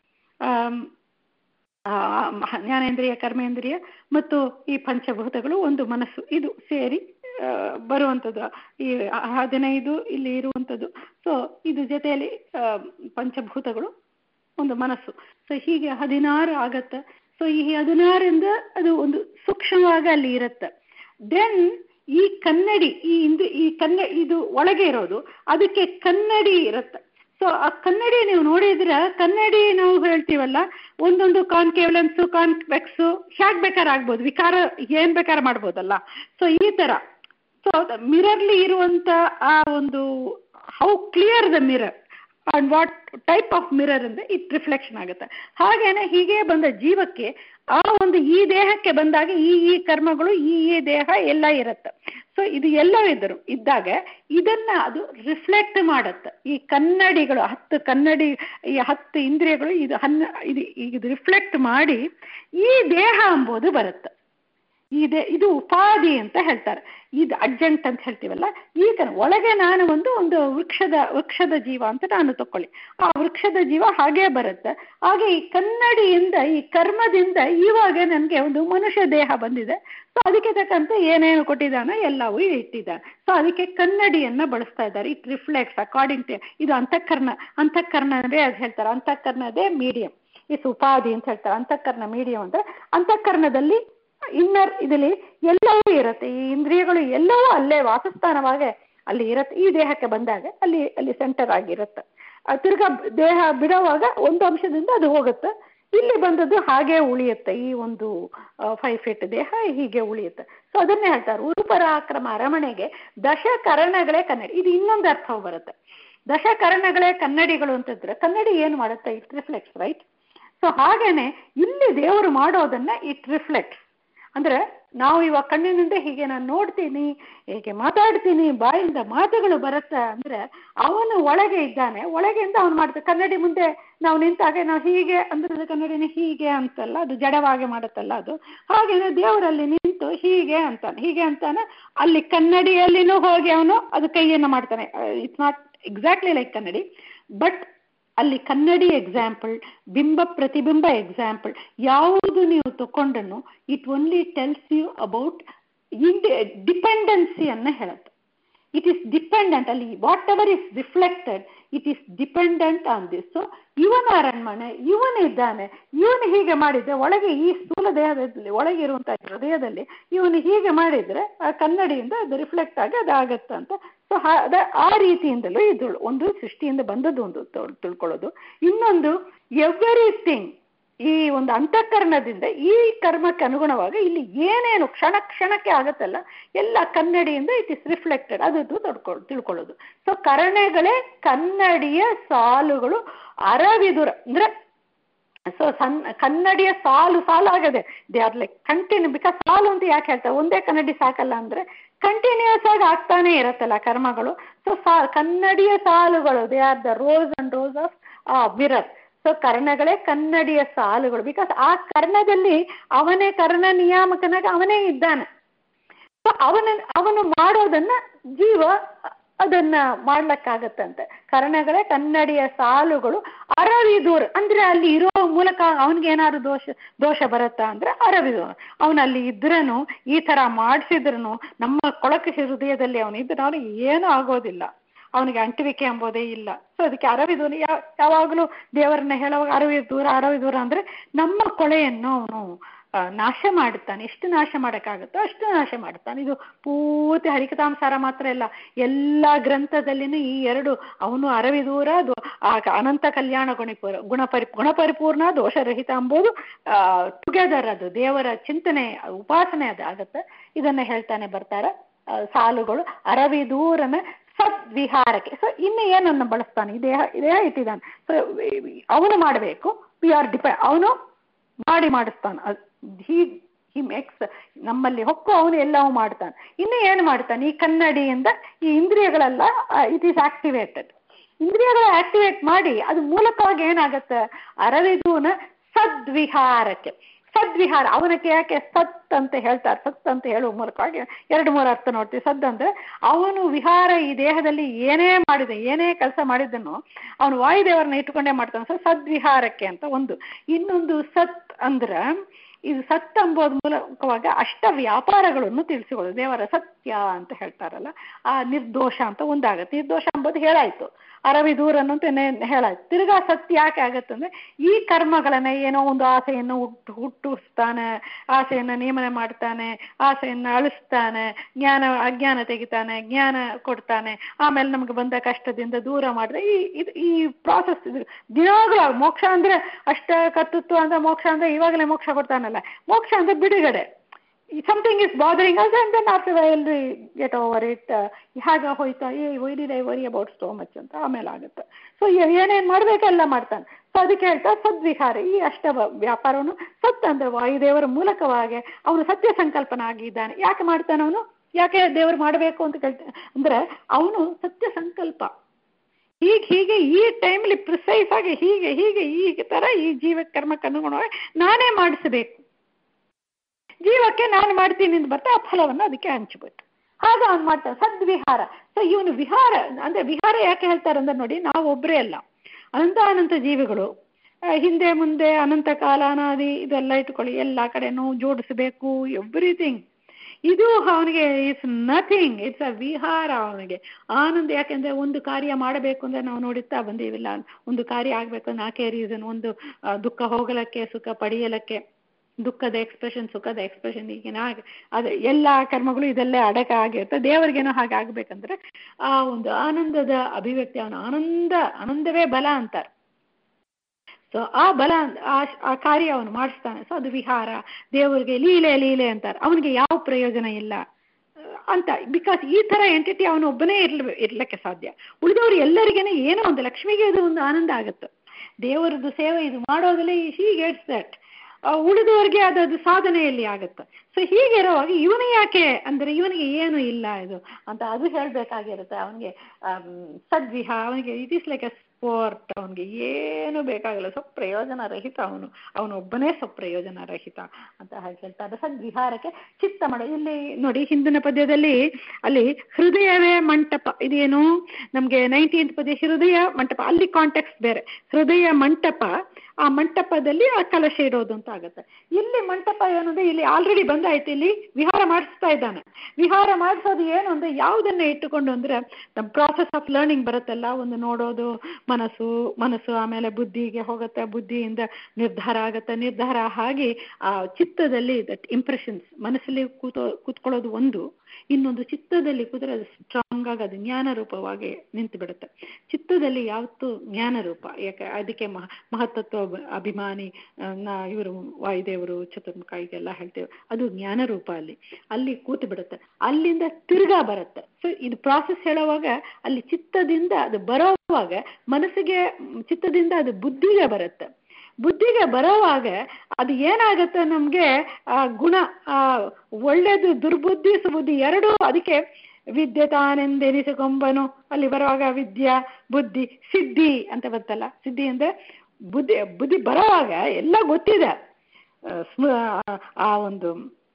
ಜ್ಞಾನೇಂದ್ರಿಯ ಕರ್ಮೇಂದ್ರಿಯ ಮತ್ತು ಈ ಪಂಚಭೂತಗಳು ಒಂದು ಮನಸ್ಸು ಇದು ಸೇರಿ ಬರುವಂಥದ್ದು ಈ ಹದಿನೈದು ಇಲ್ಲಿ ಇರುವಂಥದ್ದು ಸೊ ಇದು ಜೊತೆಯಲ್ಲಿ ಪಂಚಭೂತಗಳು ಒಂದು ಮನಸ್ಸು ಸೊ ಹೀಗೆ ಹದಿನಾರು ಆಗತ್ತೆ ಸೊ ಈ ಹದಿನಾರಿಂದ ಅದು ಒಂದು ಸೂಕ್ಷ್ಮವಾಗಿ ಅಲ್ಲಿ ಇರುತ್ತೆ ದೆನ್ ಈ ಕನ್ನಡಿ ಈ ಇಂದು ಈ ಕನ್ನ ಇದು ಒಳಗೆ ಇರೋದು ಅದಕ್ಕೆ ಕನ್ನಡಿ ಇರುತ್ತೆ ಸೊ ಆ ಕನ್ನಡಿ ನೀವು ನೋಡಿದ್ರೆ ಕನ್ನಡಿ ನಾವು ಹೇಳ್ತೀವಲ್ಲ ಒಂದೊಂದು ಕಾನ್ಕೇವ್ ಲೆನ್ಸು ಕಾನ್ವೆಕ್ಸು ಹೇಗೆ ಬೇಕಾದ್ರೆ ಆಗ್ಬೋದು ವಿಕಾರ ಏನ್ ಬೇಕಾದ್ರೆ ಮಾಡ್ಬೋದಲ್ಲ ಸೊ ಈ ತರ ಸೊ ಮಿರರ್ಲಿ ಇರುವಂತ ಆ ಒಂದು how clear the mirror and what type of mirror ಅಂದ್ರೆ ಇಟ್ ರಿಫ್ಲೆಕ್ಷನ್ ಆಗುತ್ತೆ ಹಾಗೇನೆ ಹೀಗೆ ಬಂದ ಜೀವಕ್ಕೆ ಆ ಒಂದು ಈ ದೇಹಕ್ಕೆ ಬಂದಾಗ ಈ ಈ ಕರ್ಮಗಳು ಈ ಈ ದೇಹ ಎಲ್ಲ ಇರುತ್ತೆ ಸೊ ಇದು ಎಲ್ಲ ಇದ್ದರು ಇದ್ದಾಗ ಇದನ್ನ ಅದು ರಿಫ್ಲೆಕ್ಟ್ ಮಾಡುತ್ತೆ ಈ ಕನ್ನಡಿಗಳು ಹತ್ತು ಕನ್ನಡಿ ಈ ಹತ್ತು ಇಂದ್ರಿಯಗಳು ಇದು ಹನ್ನ ಇದು ಇದು ರಿಫ್ಲೆಕ್ಟ್ ಮಾಡಿ ಈ ದೇಹ ಎಂಬುದು ಬರುತ್ತೆ ಇದೆ ಇದು ಉಪಾಧಿ ಅಂತ ಹೇಳ್ತಾರೆ ಇದು ಅಡ್ಜಂಟ್ ಅಂತ ಹೇಳ್ತೀವಲ್ಲ ಈಗ ಒಳಗೆ ನಾನು ಒಂದು ಒಂದು ವೃಕ್ಷದ ವೃಕ್ಷದ ಜೀವ ಅಂತ ನಾನು ತಕೊಳ್ಳಿ ಆ ವೃಕ್ಷದ ಜೀವ ಹಾಗೇ ಬರುತ್ತೆ ಹಾಗೆ ಈ ಕನ್ನಡಿಯಿಂದ ಈ ಕರ್ಮದಿಂದ ಇವಾಗ ನನಗೆ ಒಂದು ಮನುಷ್ಯ ದೇಹ ಬಂದಿದೆ ಸೊ ಅದಕ್ಕೆ ತಕ್ಕಂತೆ ಏನೇನು ಕೊಟ್ಟಿದ್ದಾನೋ ಎಲ್ಲವೂ ಇಟ್ಟಿದ್ದಾನೆ ಸೊ ಅದಕ್ಕೆ ಕನ್ನಡಿಯನ್ನ ಬಳಸ್ತಾ ಇದ್ದಾರೆ ಇಟ್ ರಿಫ್ಲೆಕ್ಟ್ಸ್ ಅಕಾರ್ಡಿಂಗ್ ಟು ಇದು ಅಂತಃಕರಣ ಅಂತಃಕರಣವೇ ಅದು ಹೇಳ್ತಾರೆ ಅಂತಃಕರಣದೇ ಮೀಡಿಯಂ ಇಸ್ ಉಪಾಧಿ ಅಂತ ಹೇಳ್ತಾರೆ ಅಂತಃಕರಣ ಮೀಡಿಯಂ ಅಂದ್ರೆ ಅಂತಃಕರಣದಲ್ಲಿ ಇನ್ನರ್ ಇದರಲ್ಲಿ ಎಲ್ಲವೂ ಇರುತ್ತೆ ಈ ಇಂದ್ರಿಯಗಳು ಎಲ್ಲವೂ ಅಲ್ಲೇ ವಾಸಸ್ಥಾನವಾಗಿ ಅಲ್ಲಿ ಇರುತ್ತೆ ಈ ದೇಹಕ್ಕೆ ಬಂದಾಗ ಅಲ್ಲಿ ಅಲ್ಲಿ ಸೆಂಟರ್ ಆಗಿರುತ್ತೆ ತಿರ್ಗಾ ದೇಹ ಬಿಡುವಾಗ ಒಂದು ಅಂಶದಿಂದ ಅದು ಹೋಗುತ್ತೆ ಇಲ್ಲಿ ಬಂದದ್ದು ಹಾಗೆ ಉಳಿಯುತ್ತೆ ಈ ಒಂದು ಫೈವ್ ಫೀಟ್ ದೇಹ ಹೀಗೆ ಉಳಿಯುತ್ತೆ ಸೊ ಅದನ್ನೇ ಹೇಳ್ತಾರೆ ಉರುಪರಾಕ್ರಮ ಅರಮನೆಗೆ ದಶಕರಣಗಳೇ ಕನ್ನಡಿ ಇದು ಇನ್ನೊಂದು ಅರ್ಥ ಬರುತ್ತೆ ದಶಕರಣಗಳೇ ಕನ್ನಡಿಗಳು ಅಂತಂದ್ರೆ ಕನ್ನಡಿ ಏನು ಮಾಡುತ್ತೆ ಇಟ್ ರಿಫ್ಲೆಕ್ಟ್ಸ್ ರೈಟ್ ಸೊ ಹಾಗೇನೆ ಇಲ್ಲಿ ದೇವರು ಮಾಡೋದನ್ನ ಇಟ್ ರಿಫ್ಲೆಕ್ಟ್ಸ್ ಅಂದ್ರೆ ನಾವು ಇವಾಗ ಕಣ್ಣಿನಿಂದ ಹೀಗೆ ನಾನು ನೋಡ್ತೀನಿ ಹೀಗೆ ಮಾತಾಡ್ತೀನಿ ಬಾಯಿಂದ ಮಾತುಗಳು ಬರುತ್ತೆ ಅಂದ್ರೆ ಅವನು ಒಳಗೆ ಇದ್ದಾನೆ ಒಳಗೆಯಿಂದ ಅವನು ಮಾಡ್ತಾನೆ ಕನ್ನಡಿ ಮುಂದೆ ನಾವು ನಿಂತಾಗ ನಾವು ಹೀಗೆ ಅಂದ್ರೆ ಕನ್ನಡಿನ ಹೀಗೆ ಅಂತಲ್ಲ ಅದು ಜಡವಾಗಿ ಮಾಡುತ್ತಲ್ಲ ಅದು ಹಾಗೇನೆ ದೇವರಲ್ಲಿ ನಿಂತು ಹೀಗೆ ಅಂತಾನೆ ಹೀಗೆ ಅಂತಾನೆ ಅಲ್ಲಿ ಕನ್ನಡಿಯಲ್ಲಿನೂ ಹೋಗಿ ಅವನು ಅದು ಕೈಯನ್ನು ಮಾಡ್ತಾನೆ ಇಟ್ಸ್ ನಾಟ್ ಎಕ್ಸಾಕ್ಟ್ಲಿ ಲೈಕ್ ಕನ್ನಡಿ ಬಟ್ ಅಲ್ಲಿ ಕನ್ನಡಿ ಎಕ್ಸಾಂಪಲ್ ಬಿಂಬ ಪ್ರತಿಬಿಂಬ ಎಕ್ಸಾಂಪಲ್ ಯಾವುದು ನೀವು ತಗೊಂಡನ್ನು it only tells you about ಇಂಡಿ ಡಿಪೆಂಡೆನ್ಸಿಯನ್ನು ಹೇಳುತ್ತೆ ಇಟ್ ಈಸ್ ಡಿಪೆಂಡೆಂಟ್ ಅಲ್ಲಿ whatever is reflected it is dependent on this so ಇವನ ಅರಣ್ಮನೆ ಇವನಿದ್ದಾನೆ ಇವನು ಹೀಗೆ ಮಾಡಿದ್ರೆ ಒಳಗೆ ಈ ಸ್ಥೂಲ ದೇಹದಲ್ಲಿ ಒಳಗೆ ಇರುವಂತಹ ಹೃದಯದಲ್ಲಿ ಇವನು ಹೀಗೆ ಮಾಡಿದ್ರೆ ಆ ಕನ್ನಡಿಯಿಂದ ಅದು ರಿಫ್ಲೆಕ್ಟ್ ಆಗಿ ಅದಾಗತ್ತೆ ಅಂತ ಸೊ ಅದ ಆ ರೀತಿಯಿಂದಲೂ ಇದು ಒಂದು ಸೃಷ್ಟಿಯಿಂದ ಬಂದದ್ದು ಒಂದು ತಿಳ್ಕೊಳ್ಳೋದು ಇನ್ನೊಂದು ಎವ್ರಿಥಿಂಗ್ ಈ ಒಂದು ಅಂತಃಕರಣದಿಂದ ಈ ಕರ್ಮಕ್ಕೆ ಅನುಗುಣವಾಗಿ ಇಲ್ಲಿ ಏನೇನು ಕ್ಷಣ ಕ್ಷಣಕ್ಕೆ ಆಗತ್ತಲ್ಲ ಎಲ್ಲ ಕನ್ನಡಿಯಿಂದ ಇಟ್ ಇಸ್ ರಿಫ್ಲೆಕ್ಟೆಡ್ ಅದು ತೊಡ್ಕೊಳ್ಳೋ ತಿಳ್ಕೊಳ್ಳೋದು ಸೊ ಕರಣೆಗಳೇ ಕನ್ನಡಿಯ ಸಾಲುಗಳು ಅರವಿದುರ ಅಂದ್ರೆ ಸೊ ಸಣ್ಣ ಕನ್ನಡಿಯ ಸಾಲು ಸಾಲು ಆಗದೆ they are like continue because ಸಾಲು ಅಂತ ಯಾಕೆ ಹೇಳ್ತಾರೆ ಒಂದೇ ಕನ್ನಡಿ ಸಾಕಲ್ಲ ಅಂದ್ರೆ ಕಂಟಿನ್ಯೂಸ್ ಆಗಿ ಆಗ್ತಾನೆ ಇರತ್ತಲ್ಲ ಕರ್ಮಗಳು ಸೊ ಸಾ ಕನ್ನಡಿಯ ಸಾಲುಗಳು they are the rows and rows of mirror so ಕರ್ಣಗಳೇ ಕನ್ನಡಿಯ ಸಾಲುಗಳು ಬಿಕಾಸ್ ಆ ಕರ್ಣದಲ್ಲಿ ಅವನೇ ಕರ್ಣ ನಿಯಾಮಕನಾಗ ಅವನೇ ಇದ್ದಾನೆ ಸೊ ಅವನ ಅವನು ಮಾಡೋದನ್ನ ಜೀವ ಅದನ್ನ ಮಾಡ್ಲಕ್ಕಾಗತ್ತಂತೆ ಕರ್ಣಗಳೇ ಕನ್ನಡಿಯ ಸಾಲುಗಳು ಅರವಿದೂರ್ ಅಂದ್ರೆ ಅಲ್ಲಿ ಇರೋ ಮೂಲಕ ಅವನಿಗೆ ಏನಾದ್ರು ದೋಷ ದೋಷ ಬರುತ್ತಾ ಅಂದ್ರೆ ಅರವಿದೂರ್ ಅವನಲ್ಲಿ ಇದ್ರನು ಈ ತರ ಮಾಡಿಸಿದ್ರನು ನಮ್ಮ ಕೊಳಕ ಹೃದಯದಲ್ಲಿ ಅವನು ಇದ್ರೆ ಅವನಿಗೆ ಏನೂ ಆಗೋದಿಲ್ಲ ಅವನಿಗೆ ಅಂಟುವಿಕೆ ಎಂಬುದೇ ಇಲ್ಲ ಸೊ ಅದಕ್ಕೆ ಅರವಿದೂರ ಯಾವಾಗಲೂ ದೇವರನ್ನ ಹೇಳುವಾಗ ಅರವಿ ದೂರ ಅರವಿ ದೂರ ಅಂದ್ರೆ ನಮ್ಮ ಕೊಳೆಯನ್ನು ಅವನು ನಾಶ ಮಾಡುತ್ತಾನೆ ಎಷ್ಟು ನಾಶ ಮಾಡೋಕ್ಕಾಗುತ್ತೋ ಅಷ್ಟು ನಾಶ ಮಾಡುತ್ತಾನೆ ಇದು ಪೂರ್ತಿ ಹರಿಕತಾಂಸಾರ ಮಾತ್ರ ಇಲ್ಲ ಎಲ್ಲ ಗ್ರಂಥದಲ್ಲಿನೂ ಈ ಎರಡು ಅವನು ಅರವಿ ದೂರ ಅನಂತ ಕಲ್ಯಾಣ ಗುಣಿಪುರ ಗುಣಪರಿ ಗುಣಪರಿಪೂರ್ಣ ದೋಷರಹಿತ ಎಂಬುದು ಟುಗೆದರ್ ಅದು ದೇವರ ಚಿಂತನೆ ಉಪಾಸನೆ ಅದು ಆಗತ್ತೆ ಇದನ್ನ ಹೇಳ್ತಾನೆ ಬರ್ತಾರೆ ಸಾಲುಗಳು ಅರವಿ ದೂರನ ಸದ್ವಿಹಾರಕ್ಕೆ ಸೊ ಇನ್ನು ಏನನ್ನು ಬಳಸ್ತಾನೆ ಈ ದೇಹ ದೇಹ ಇಟ್ಟಿದ್ದಾನೆ ಸೊ ಅವನು ಮಾಡಬೇಕು ವಿ ಆರ್ ಡಿಪೆಂಡ್ ಅವನು ಮಾಡಿ ಮಾಡಿಸ್ತಾನೆ ಹಿ ಹಿ ಮೇಕ್ಸ್ ನಮ್ಮಲ್ಲಿ ಹೊಕ್ಕು ಅವನು ಎಲ್ಲವೂ ಮಾಡ್ತಾನೆ ಇನ್ನು ಏನು ಮಾಡ್ತಾನೆ ಈ ಕನ್ನಡಿಯಿಂದ ಈ ಇಂದ್ರಿಯಗಳೆಲ್ಲ ಇಟ್ ಈಸ್ ಆಕ್ಟಿವೇಟೆಡ್ ಇಂದ್ರಿಯಗಳು ಆಕ್ಟಿವೇಟ್ ಮಾಡಿ ಅದು ಮೂಲಕವಾಗಿ ಏನಾಗತ್ತೆ ಅರವಿದೂನ ಸದ್ವಿಹಾರಕ್ಕೆ ಸದ್ವಿಹಾರ ಅವನಕ್ಕೆ ಯಾಕೆ ಸತ್ ಅಂತ ಹೇಳ್ತಾರೆ ಸತ್ ಅಂತ ಹೇಳುವ ಮೂಲಕವಾಗಿ ಎರಡು ಮೂರು ಅರ್ಥ ನೋಡ್ತೀವಿ ಸದ್ ಅಂದ್ರೆ ಅವನು ವಿಹಾರ ಈ ದೇಹದಲ್ಲಿ ಏನೇ ಮಾಡಿದೆ ಏನೇ ಕೆಲಸ ಮಾಡಿದ್ದನ್ನು ಅವನು ವಾಯುದೇವರನ್ನ ಇಟ್ಟುಕೊಂಡೇ ಮಾಡ್ತಾನೆ ಸೊ ಸದ್ವಿಹಾರಕ್ಕೆ ಅಂತ ಒಂದು ಇನ್ನೊಂದು ಸತ್ ಅಂದ್ರ ಇದು ಸತ್ ಎಂಬುದು ಮೂಲಕವಾಗಿ ಅಷ್ಟ ವ್ಯಾಪಾರಗಳನ್ನು ತಿಳಿಸಿಕೊಳ್ಳೋದು ದೇವರ ಸತ್ಯ ಅಂತ ಹೇಳ್ತಾರಲ್ಲ ಆ ನಿರ್ದೋಷ ಅಂತ ಒಂದಾಗತ್ತೆ ನಿರ್ದೋಷ ಎಂಬುದು ಹೇಳಾಯ್ತು ಅರವಿ ದೂರ ಅನ್ನೋಂತ ಹೇಳಾಯ್ತು ತಿರ್ಗಾ ಸತ್ಯ ಯಾಕೆ ಆಗತ್ತಂದ್ರೆ ಈ ಕರ್ಮಗಳನ್ನ ಏನೋ ಒಂದು ಆಸೆಯನ್ನು ಹುಟ್ಟು ಹುಟ್ಟಿಸ್ತಾನೆ ಆಸೆಯನ್ನ ನೇಮನೆ ಮಾಡ್ತಾನೆ ಆಸೆಯನ್ನ ಅಳಿಸ್ತಾನೆ ಜ್ಞಾನ ಅಜ್ಞಾನ ತೆಗಿತಾನೆ ಜ್ಞಾನ ಕೊಡ್ತಾನೆ ಆಮೇಲೆ ನಮ್ಗೆ ಬಂದ ಕಷ್ಟದಿಂದ ದೂರ ಮಾಡಿದ್ರೆ ಈ ಇದು ಈ ಪ್ರಾಸೆಸ್ ಇದು ದಿನಾಗ್ಲೂ ಮೋಕ್ಷ ಅಂದ್ರೆ ಅಷ್ಟ ಕರ್ತೃತ್ವ ಅಂದ್ರೆ ಮೋಕ್ಷ ಅಂದ್ರೆ ಇವಾಗಲೇ ಮೋಕ್ಷ ಕೊಡ್ತಾನಲ್ಲ ಮೋಕ್ಷ ಅಂದ್ರೆ ಬಿಡುಗಡೆ something is bothering us and then after while we get over it ಹಾಗೆ ಹೋಯ್ತಾ eh why did I worry about so much ಅಂತ ಆಮೇಲೆ ಆಗುತ್ತೆ ಸೊ ಏನೇನು ಮಾಡಬೇಕೆಲ್ಲ ಮಾಡ್ತಾನೆ ಸೊ ಅದಕ್ಕೆ ಹೇಳ್ತಾ ಸದ್ವಿಹಾರ ಈ ಅಷ್ಟ ವ್ಯಾಪಾರವನ್ನು ಸತ್ ಅಂದ್ರೆ ವಾಯುದೇವರ ಮೂಲಕವಾಗಿ ಅವನು ಸತ್ಯ ಸಂಕಲ್ಪನ ಆಗಿದ್ದಾನೆ ಯಾಕೆ ಮಾಡ್ತಾನೆ ಅವನು ಯಾಕೆ ದೇವರು ಮಾಡಬೇಕು ಅಂತ ಕೇಳ್ತಾನೆ ಅಂದ್ರೆ ಅವನು ಸತ್ಯ ಸಂಕಲ್ಪ ಹೀಗೆ ಹೀಗೆ ಈ ಟೈಮ್ಲಿ ಪ್ರಿಸೈಸ್ ಆಗಿ ಹೀಗೆ ಹೀಗೆ ಈ ತರ ಈ ಜೀವ ಕರ್ಮಕ್ಕೆ ಅನುಗುಣವಾಗಿ ನಾನೇ ಮಾಡಿಸಬೇಕು ಜೀವಕ್ಕೆ ನಾನು ಮಾಡ್ತೀನಿ ಅಂತ ಬರ್ತಾ ಆ ಫಲವನ್ನು ಅದಕ್ಕೆ ಹಂಚ್ಬೇಕು ಆಗ ಅವ್ನು ಮಾಡ್ತಾನೆ ಸದ್ವಿಹಾರ ಸೊ ಇವನು ವಿಹಾರ ಅಂದ್ರೆ ವಿಹಾರ ಯಾಕೆ ಹೇಳ್ತಾರೆ ಅಂದ್ರೆ ನೋಡಿ ನಾವು ಒಬ್ಬರೇ ಅಲ್ಲ ಅನಂತ ಅನಂತ ಜೀವಿಗಳು ಹಿಂದೆ ಮುಂದೆ ಅನಂತ ಕಾಲ ಅನಾದಿ ಇದೆಲ್ಲ ಇಟ್ಕೊಳ್ಳಿ ಎಲ್ಲ ಕಡೆನೂ ಜೋಡಿಸಬೇಕು ಎವ್ರಿಥಿಂಗ್ ಇದು ಅವನಿಗೆ ಇಟ್ಸ್ ನಥಿಂಗ್ ಇಟ್ಸ್ ಅ ವಿಹಾರ ಅವನಿಗೆ ಆನಂದ ಯಾಕೆಂದ್ರೆ ಒಂದು ಕಾರ್ಯ ಮಾಡಬೇಕು ಅಂದ್ರೆ ನಾವು ನೋಡುತ್ತಾ ಬಂದೀವಿಲ್ಲ ಒಂದು ಕಾರ್ಯ ಆಗ್ಬೇಕು ನಾಲ್ಕೇ ರೀಸನ್ ಒಂದು ದುಃಖ ಹೋಗಲಕ್ಕೆ ಸುಖ ಪಡೆಯಲಕ್ಕೆ ದುಃಖದ ಎಕ್ಸ್ಪ್ರೆಷನ್ ಸುಖದ ಎಕ್ಸ್ಪ್ರೆಷನ್ ಈಗಿನ ಹಾಗೆ ಅದೇ ಎಲ್ಲ ಕರ್ಮಗಳು ಇದೆಲ್ಲೇ ಅಡಕ ಆಗಿರುತ್ತೆ ದೇವರಿಗೇನೋ ಹಾಗೆ ಆಗ್ಬೇಕಂದ್ರೆ ಆ ಒಂದು ಆನಂದದ ಅಭಿವ್ಯಕ್ತಿ ಅವನ ಆನಂದ ಆನಂದವೇ ಬಲ ಅಂತಾರೆ ಸೊ ಆ ಬಲ ಆ ಕಾರ್ಯ ಅವನು ಮಾಡಿಸ್ತಾನೆ ಸೊ ಅದು ವಿಹಾರ ದೇವರಿಗೆ ಲೀಲೆ ಲೀಲೆ ಅಂತಾರೆ ಅವನಿಗೆ ಯಾವ ಪ್ರಯೋಜನ ಇಲ್ಲ ಅಂತ ಬಿಕಾಸ್ ಈ ತರ ಎಂಟಿಟಿ ಅವನು ಒಬ್ಬನೇ ಇರ್ಲ ಇರ್ಲಿಕ್ಕೆ ಸಾಧ್ಯ ಉಳಿದವರು ಎಲ್ಲರಿಗೇನೆ ಏನೋ ಒಂದು ಲಕ್ಷ್ಮಿಗೆ ಇದು ಒಂದು ಆನಂದ ಆಗುತ್ತೆ ದೇವರದ್ದು ಸೇವೆ ಇದು ಮಾಡೋದ್ರಲ್ಲಿ ಹೀ ಗೆಟ್ಸ್ ದಟ್ ಆ, ಉಳಿದವರಿಗೆ ಅದು ಅದು ಸಾಧನೆಯಲ್ಲಿ ಆಗುತ್ತೆ ಸೊ ಹೀಗಿರುವಾಗ ಇವನು ಯಾಕೆ ಅಂದ್ರೆ ಇವನಿಗೆ ಏನು ಇಲ್ಲ ಇದು ಅಂತ ಅದು ಹೇಳ್ಬೇಕಾಗಿರುತ್ತೆ ಅವನಿಗೆ ಸದ್ವಿಹ ಅವನಿಗೆ it is like a sport ಅವನಿಗೆ ಏನು ಬೇಕಾಗಿಲ್ಲ ಸ್ವಲ್ಪ ಪ್ರಯೋಜನ ರಹಿತ ಅವನು ಅವನೊಬ್ಬನೇ ಸ್ವಲ್ಪ ಪ್ರಯೋಜನ ರಹಿತ ಅಂತ ಹಾಗೆ ಹೇಳ್ತಾರೆ ಸದ್ವಿಹಾರಕ್ಕೆ ಚಿತ್ತ ಮಾಡ ಇಲ್ಲಿ ನೋಡಿ ಹಿಂದಿನ ಪದ್ಯದಲ್ಲಿ ಅಲ್ಲಿ ಹೃದಯವೇ ಮಂಟಪ ಇದೇನು ನಮ್ಗೆ ನೈನ್ಟೀನ್ತ್ ಪದ್ಯ ಹೃದಯ ಮಂಟಪ ಅಲ್ಲಿ ಕಾಂಟೆಕ್ಸ್ಟ್ ಬೇರೆ ಹೃದಯ ಮಂಟಪ ಆ ಮಂಟಪದಲ್ಲಿ ಆ ಕಲಶ ಇರೋದು ಅಂತ ಆಗುತ್ತೆ ಇಲ್ಲಿ ಮಂಟಪ ಏನಂದ್ರೆ ಇಲ್ಲಿ ಆಲ್ರೆಡಿ ಬಂದಾಯ್ತು ಇಲ್ಲಿ ವಿಹಾರ ಮಾಡಿಸ್ತಾ ಇದ್ದಾನೆ ವಿಹಾರ ಮಾಡಿಸೋದು ಏನು ಅಂದ್ರೆ ಯಾವುದನ್ನ ಇಟ್ಟುಕೊಂಡು ಅಂದ್ರೆ ನಮ್ಮ ಪ್ರಾಸೆಸ್ ಆಫ್ ಲರ್ನಿಂಗ್ ಬರುತ್ತಲ್ಲ ಒಂದು ನೋಡೋದು ಮನಸ್ಸು ಮನಸ್ಸು ಆಮೇಲೆ ಬುದ್ಧಿಗೆ ಹೋಗುತ್ತೆ ಬುದ್ಧಿಯಿಂದ ನಿರ್ಧಾರ ಆಗುತ್ತೆ ನಿರ್ಧಾರ ಹಾಗೆ ಆ ಚಿತ್ತದಲ್ಲಿ ದಟ್ ಇಂಪ್ರೆಷನ್ಸ್ ಮನಸ್ಸಲ್ಲಿ ಕೂತೋ ಕೂತ್ಕೊಳ್ಳೋದು ಒಂದು ಇನ್ನೊಂದು ಚಿತ್ತದಲ್ಲಿ ಕೂತ್ರೆ ಅದು ಸ್ಟ್ರಾಂಗ್ ಆಗಿ ಅದು ಜ್ಞಾನ ರೂಪವಾಗಿ ನಿಂತು ಬಿಡುತ್ತೆ ಚಿತ್ತದಲ್ಲಿ ಯಾವತ್ತು ಜ್ಞಾನ ರೂಪ ಯಾಕೆ ಅದಕ್ಕೆ ಮಹ ಮಹತ್ತತ್ವ ಅಭ- ಅಭಿಮಾನಿ ಆ, ನಾ ಇವರು ವಾಯುದೇವರು ಚತುರ್ಮುಖ ಈಗೆಲ್ಲ ಹೇಳ್ತೇವೆ ಅದು ಜ್ಞಾನ ರೂಪ ಅಲ್ಲಿ ಅಲ್ಲಿ ಕೂತು ಬಿಡುತ್ತೆ ಅಲ್ಲಿಂದ ತಿರ್ಗಾ ಬರುತ್ತೆ ಸೊ ಇದು ಪ್ರಾಸೆಸ್ ಹೇಳುವಾಗ ಅಲ್ಲಿ ಚಿತ್ತದಿಂದ ಅದು ಬರೋವಾಗ ಮನಸ್ಸಿಗೆ ಮ್, ಚಿತ್ತದಿಂದ ಅದು ಬುದ್ಧಿಗೆ ಬರುತ್ತೆ ಬುದ್ಧಿಗೆ ಬರೋವಾಗ ಅದು ಏನಾಗುತ್ತೆ ನಮ್ಗೆ ಆ ಗುಣ ಆ ಒಳ್ಳೇದು ದುರ್ಬುದ್ಧಿ ಸುಬುದ್ಧಿ ಎರಡೂ ಅದಕ್ಕೆ ವಿದ್ಯೆ ತಾನೆಂದೆನಿಸಿಕೊಂಬನು ಅಲ್ಲಿ ಬರುವಾಗ ವಿದ್ಯಾ ಬುದ್ಧಿ ಸಿದ್ಧಿ ಅಂತ ಬರ್ತಲ್ಲ ಸಿದ್ಧಿ ಅಂದ್ರೆ ಬುದ್ಧಿ ಬುದ್ಧಿ ಬರೋವಾಗ ಎಲ್ಲ ಗೊತ್ತಿದೆ ಆ, ಸ್ಮ- ಆ- ಆ ಒಂದು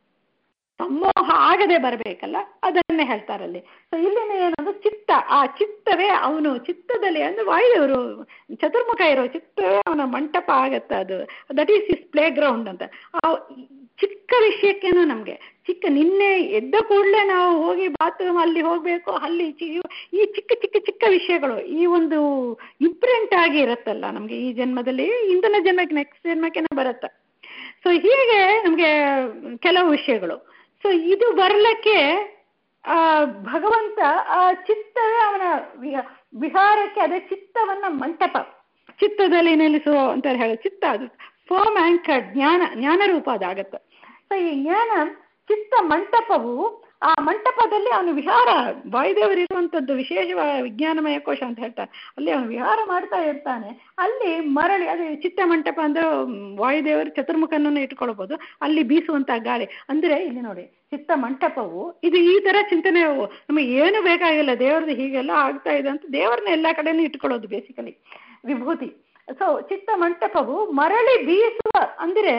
ಸಮೋಹ ಆಗದೆ ಬರಬೇಕಲ್ಲ ಅದನ್ನೇ ಹೇಳ್ತಾರಲ್ಲಿ ಸೊ ಇಲ್ಲಿನ ಏನಂದ್ರೆ ಚಿತ್ತ ಆ ಚಿತ್ತವೇ ಅವನು ಚಿತ್ತದಲ್ಲಿ ಅಂದ್ರೆ ವಾಯುದೇವರು ಚತುರ್ಮುಖ ಇರೋ ಚಿತ್ತವೇ ಅವನ ಮಂಟಪ ಆಗತ್ತೆ ಅದು that is is playground ಅಂತ ಆ ಚಿಕ್ಕ ವಿಷಯಕ್ಕೇನು ನಮ್ಗೆ ಚಿಕ್ಕ ನಿನ್ನೆ ಎದ್ದ ಕೂಡಲೇ ನಾವು ಹೋಗಿ ಬಾತ್ರೂಮ್ ಅಲ್ಲಿ ಹೋಗ್ಬೇಕು ಅಲ್ಲಿ ಚಿ- ಈ ಚಿಕ್ಕ ಚಿಕ್ಕ ಚಿಕ್ಕ ವಿಷಯಗಳು ಈ ಒಂದು ಇಂಪ್ರಿಂಟ್ ಆಗಿ ಇರುತ್ತಲ್ಲ ನಮ್ಗೆ ಈ ಜನ್ಮದಲ್ಲಿ ಇಂದಿನ ಜನ್ಮಕ್ಕೆ ನೆಕ್ಸ್ಟ್ ಜನ್ಮಕ್ಕೆ ಬರುತ್ತೆ ಸೊ ಹೀಗೆ ನಮ್ಗೆ ಕೆಲವು ವಿಷಯಗಳು ಸೊ ಇದು ಬರ್ಲಿಕ್ಕೆ ಆ ಭಗವಂತ ಆ ಚಿತ್ತವೇ ಅವನ ವಿಹ- ವಿಹಾರಕ್ಕೆ ಅದೇ ಚಿತ್ತವನ್ನ ಮಂಟಪ ಚಿತ್ತದಲ್ಲಿ ನಿಲ್ಲಿಸು ಅಂತ ಹೇಳಿ ಚಿತ್ತ ಅದು ಫೋಮ್ ಆಂಕರ್ಡ್ ಜ್ಞಾನ ಜ್ಞಾನ ರೂಪ ಅದಾಗತ್ತೆ ಸೊ ಈ ಜ್ಞಾನ ಚಿತ್ತ ಮಂಟಪವು ಆ ಮಂಟಪದಲ್ಲಿ ಅವನು ವಿಹಾರ ವಾಯುದೇವರು ಇರುವಂತದ್ದು ವಿಶೇಷವಾದ ವಿಜ್ಞಾನಮಯ ಕೋಶ ಅಂತ ಹೇಳ್ತಾರೆ ಅಲ್ಲಿ ಅವನು ವಿಹಾರ ಮಾಡ್ತಾ ಇರ್ತಾನೆ ಅಲ್ಲಿ ಮರಳಿ ಅದೇ ಚಿತ್ತ ಮಂಟಪ ಅಂದ್ರೆ ಮ್, ವಾಯುದೇವರು ಚತುರ್ಮುಖನನ್ನು ಇಟ್ಕೊಳ್ಬಹುದು ಅಲ್ಲಿ ಬೀಸುವಂತ ಗಾಳಿ ಅಂದ್ರೆ ಇಲ್ಲಿ ನೋಡಿ ಚಿತ್ತ ಮಂಟಪವು ಇದು ಈ ತರ ಚಿಂತನೆ ನಮಗೆ ಏನು ಬೇಕಾಗಿಲ್ಲ ದೇವ್ರದ್ದು ಹೀಗೆಲ್ಲ ಆಗ್ತಾ ಇದೆ ಅಂತ ದೇವರನ್ನ ಎಲ್ಲಾ ಕಡೆನೂ ಇಟ್ಕೊಳ್ಳೋದು ಬೇಸಿಕಲಿ ವಿಭೂತಿ ಸೊ ಚಿತ್ತ ಮಂಟಪವು ಮರಳಿ ಬೀಸುವ ಅಂದ್ರೆ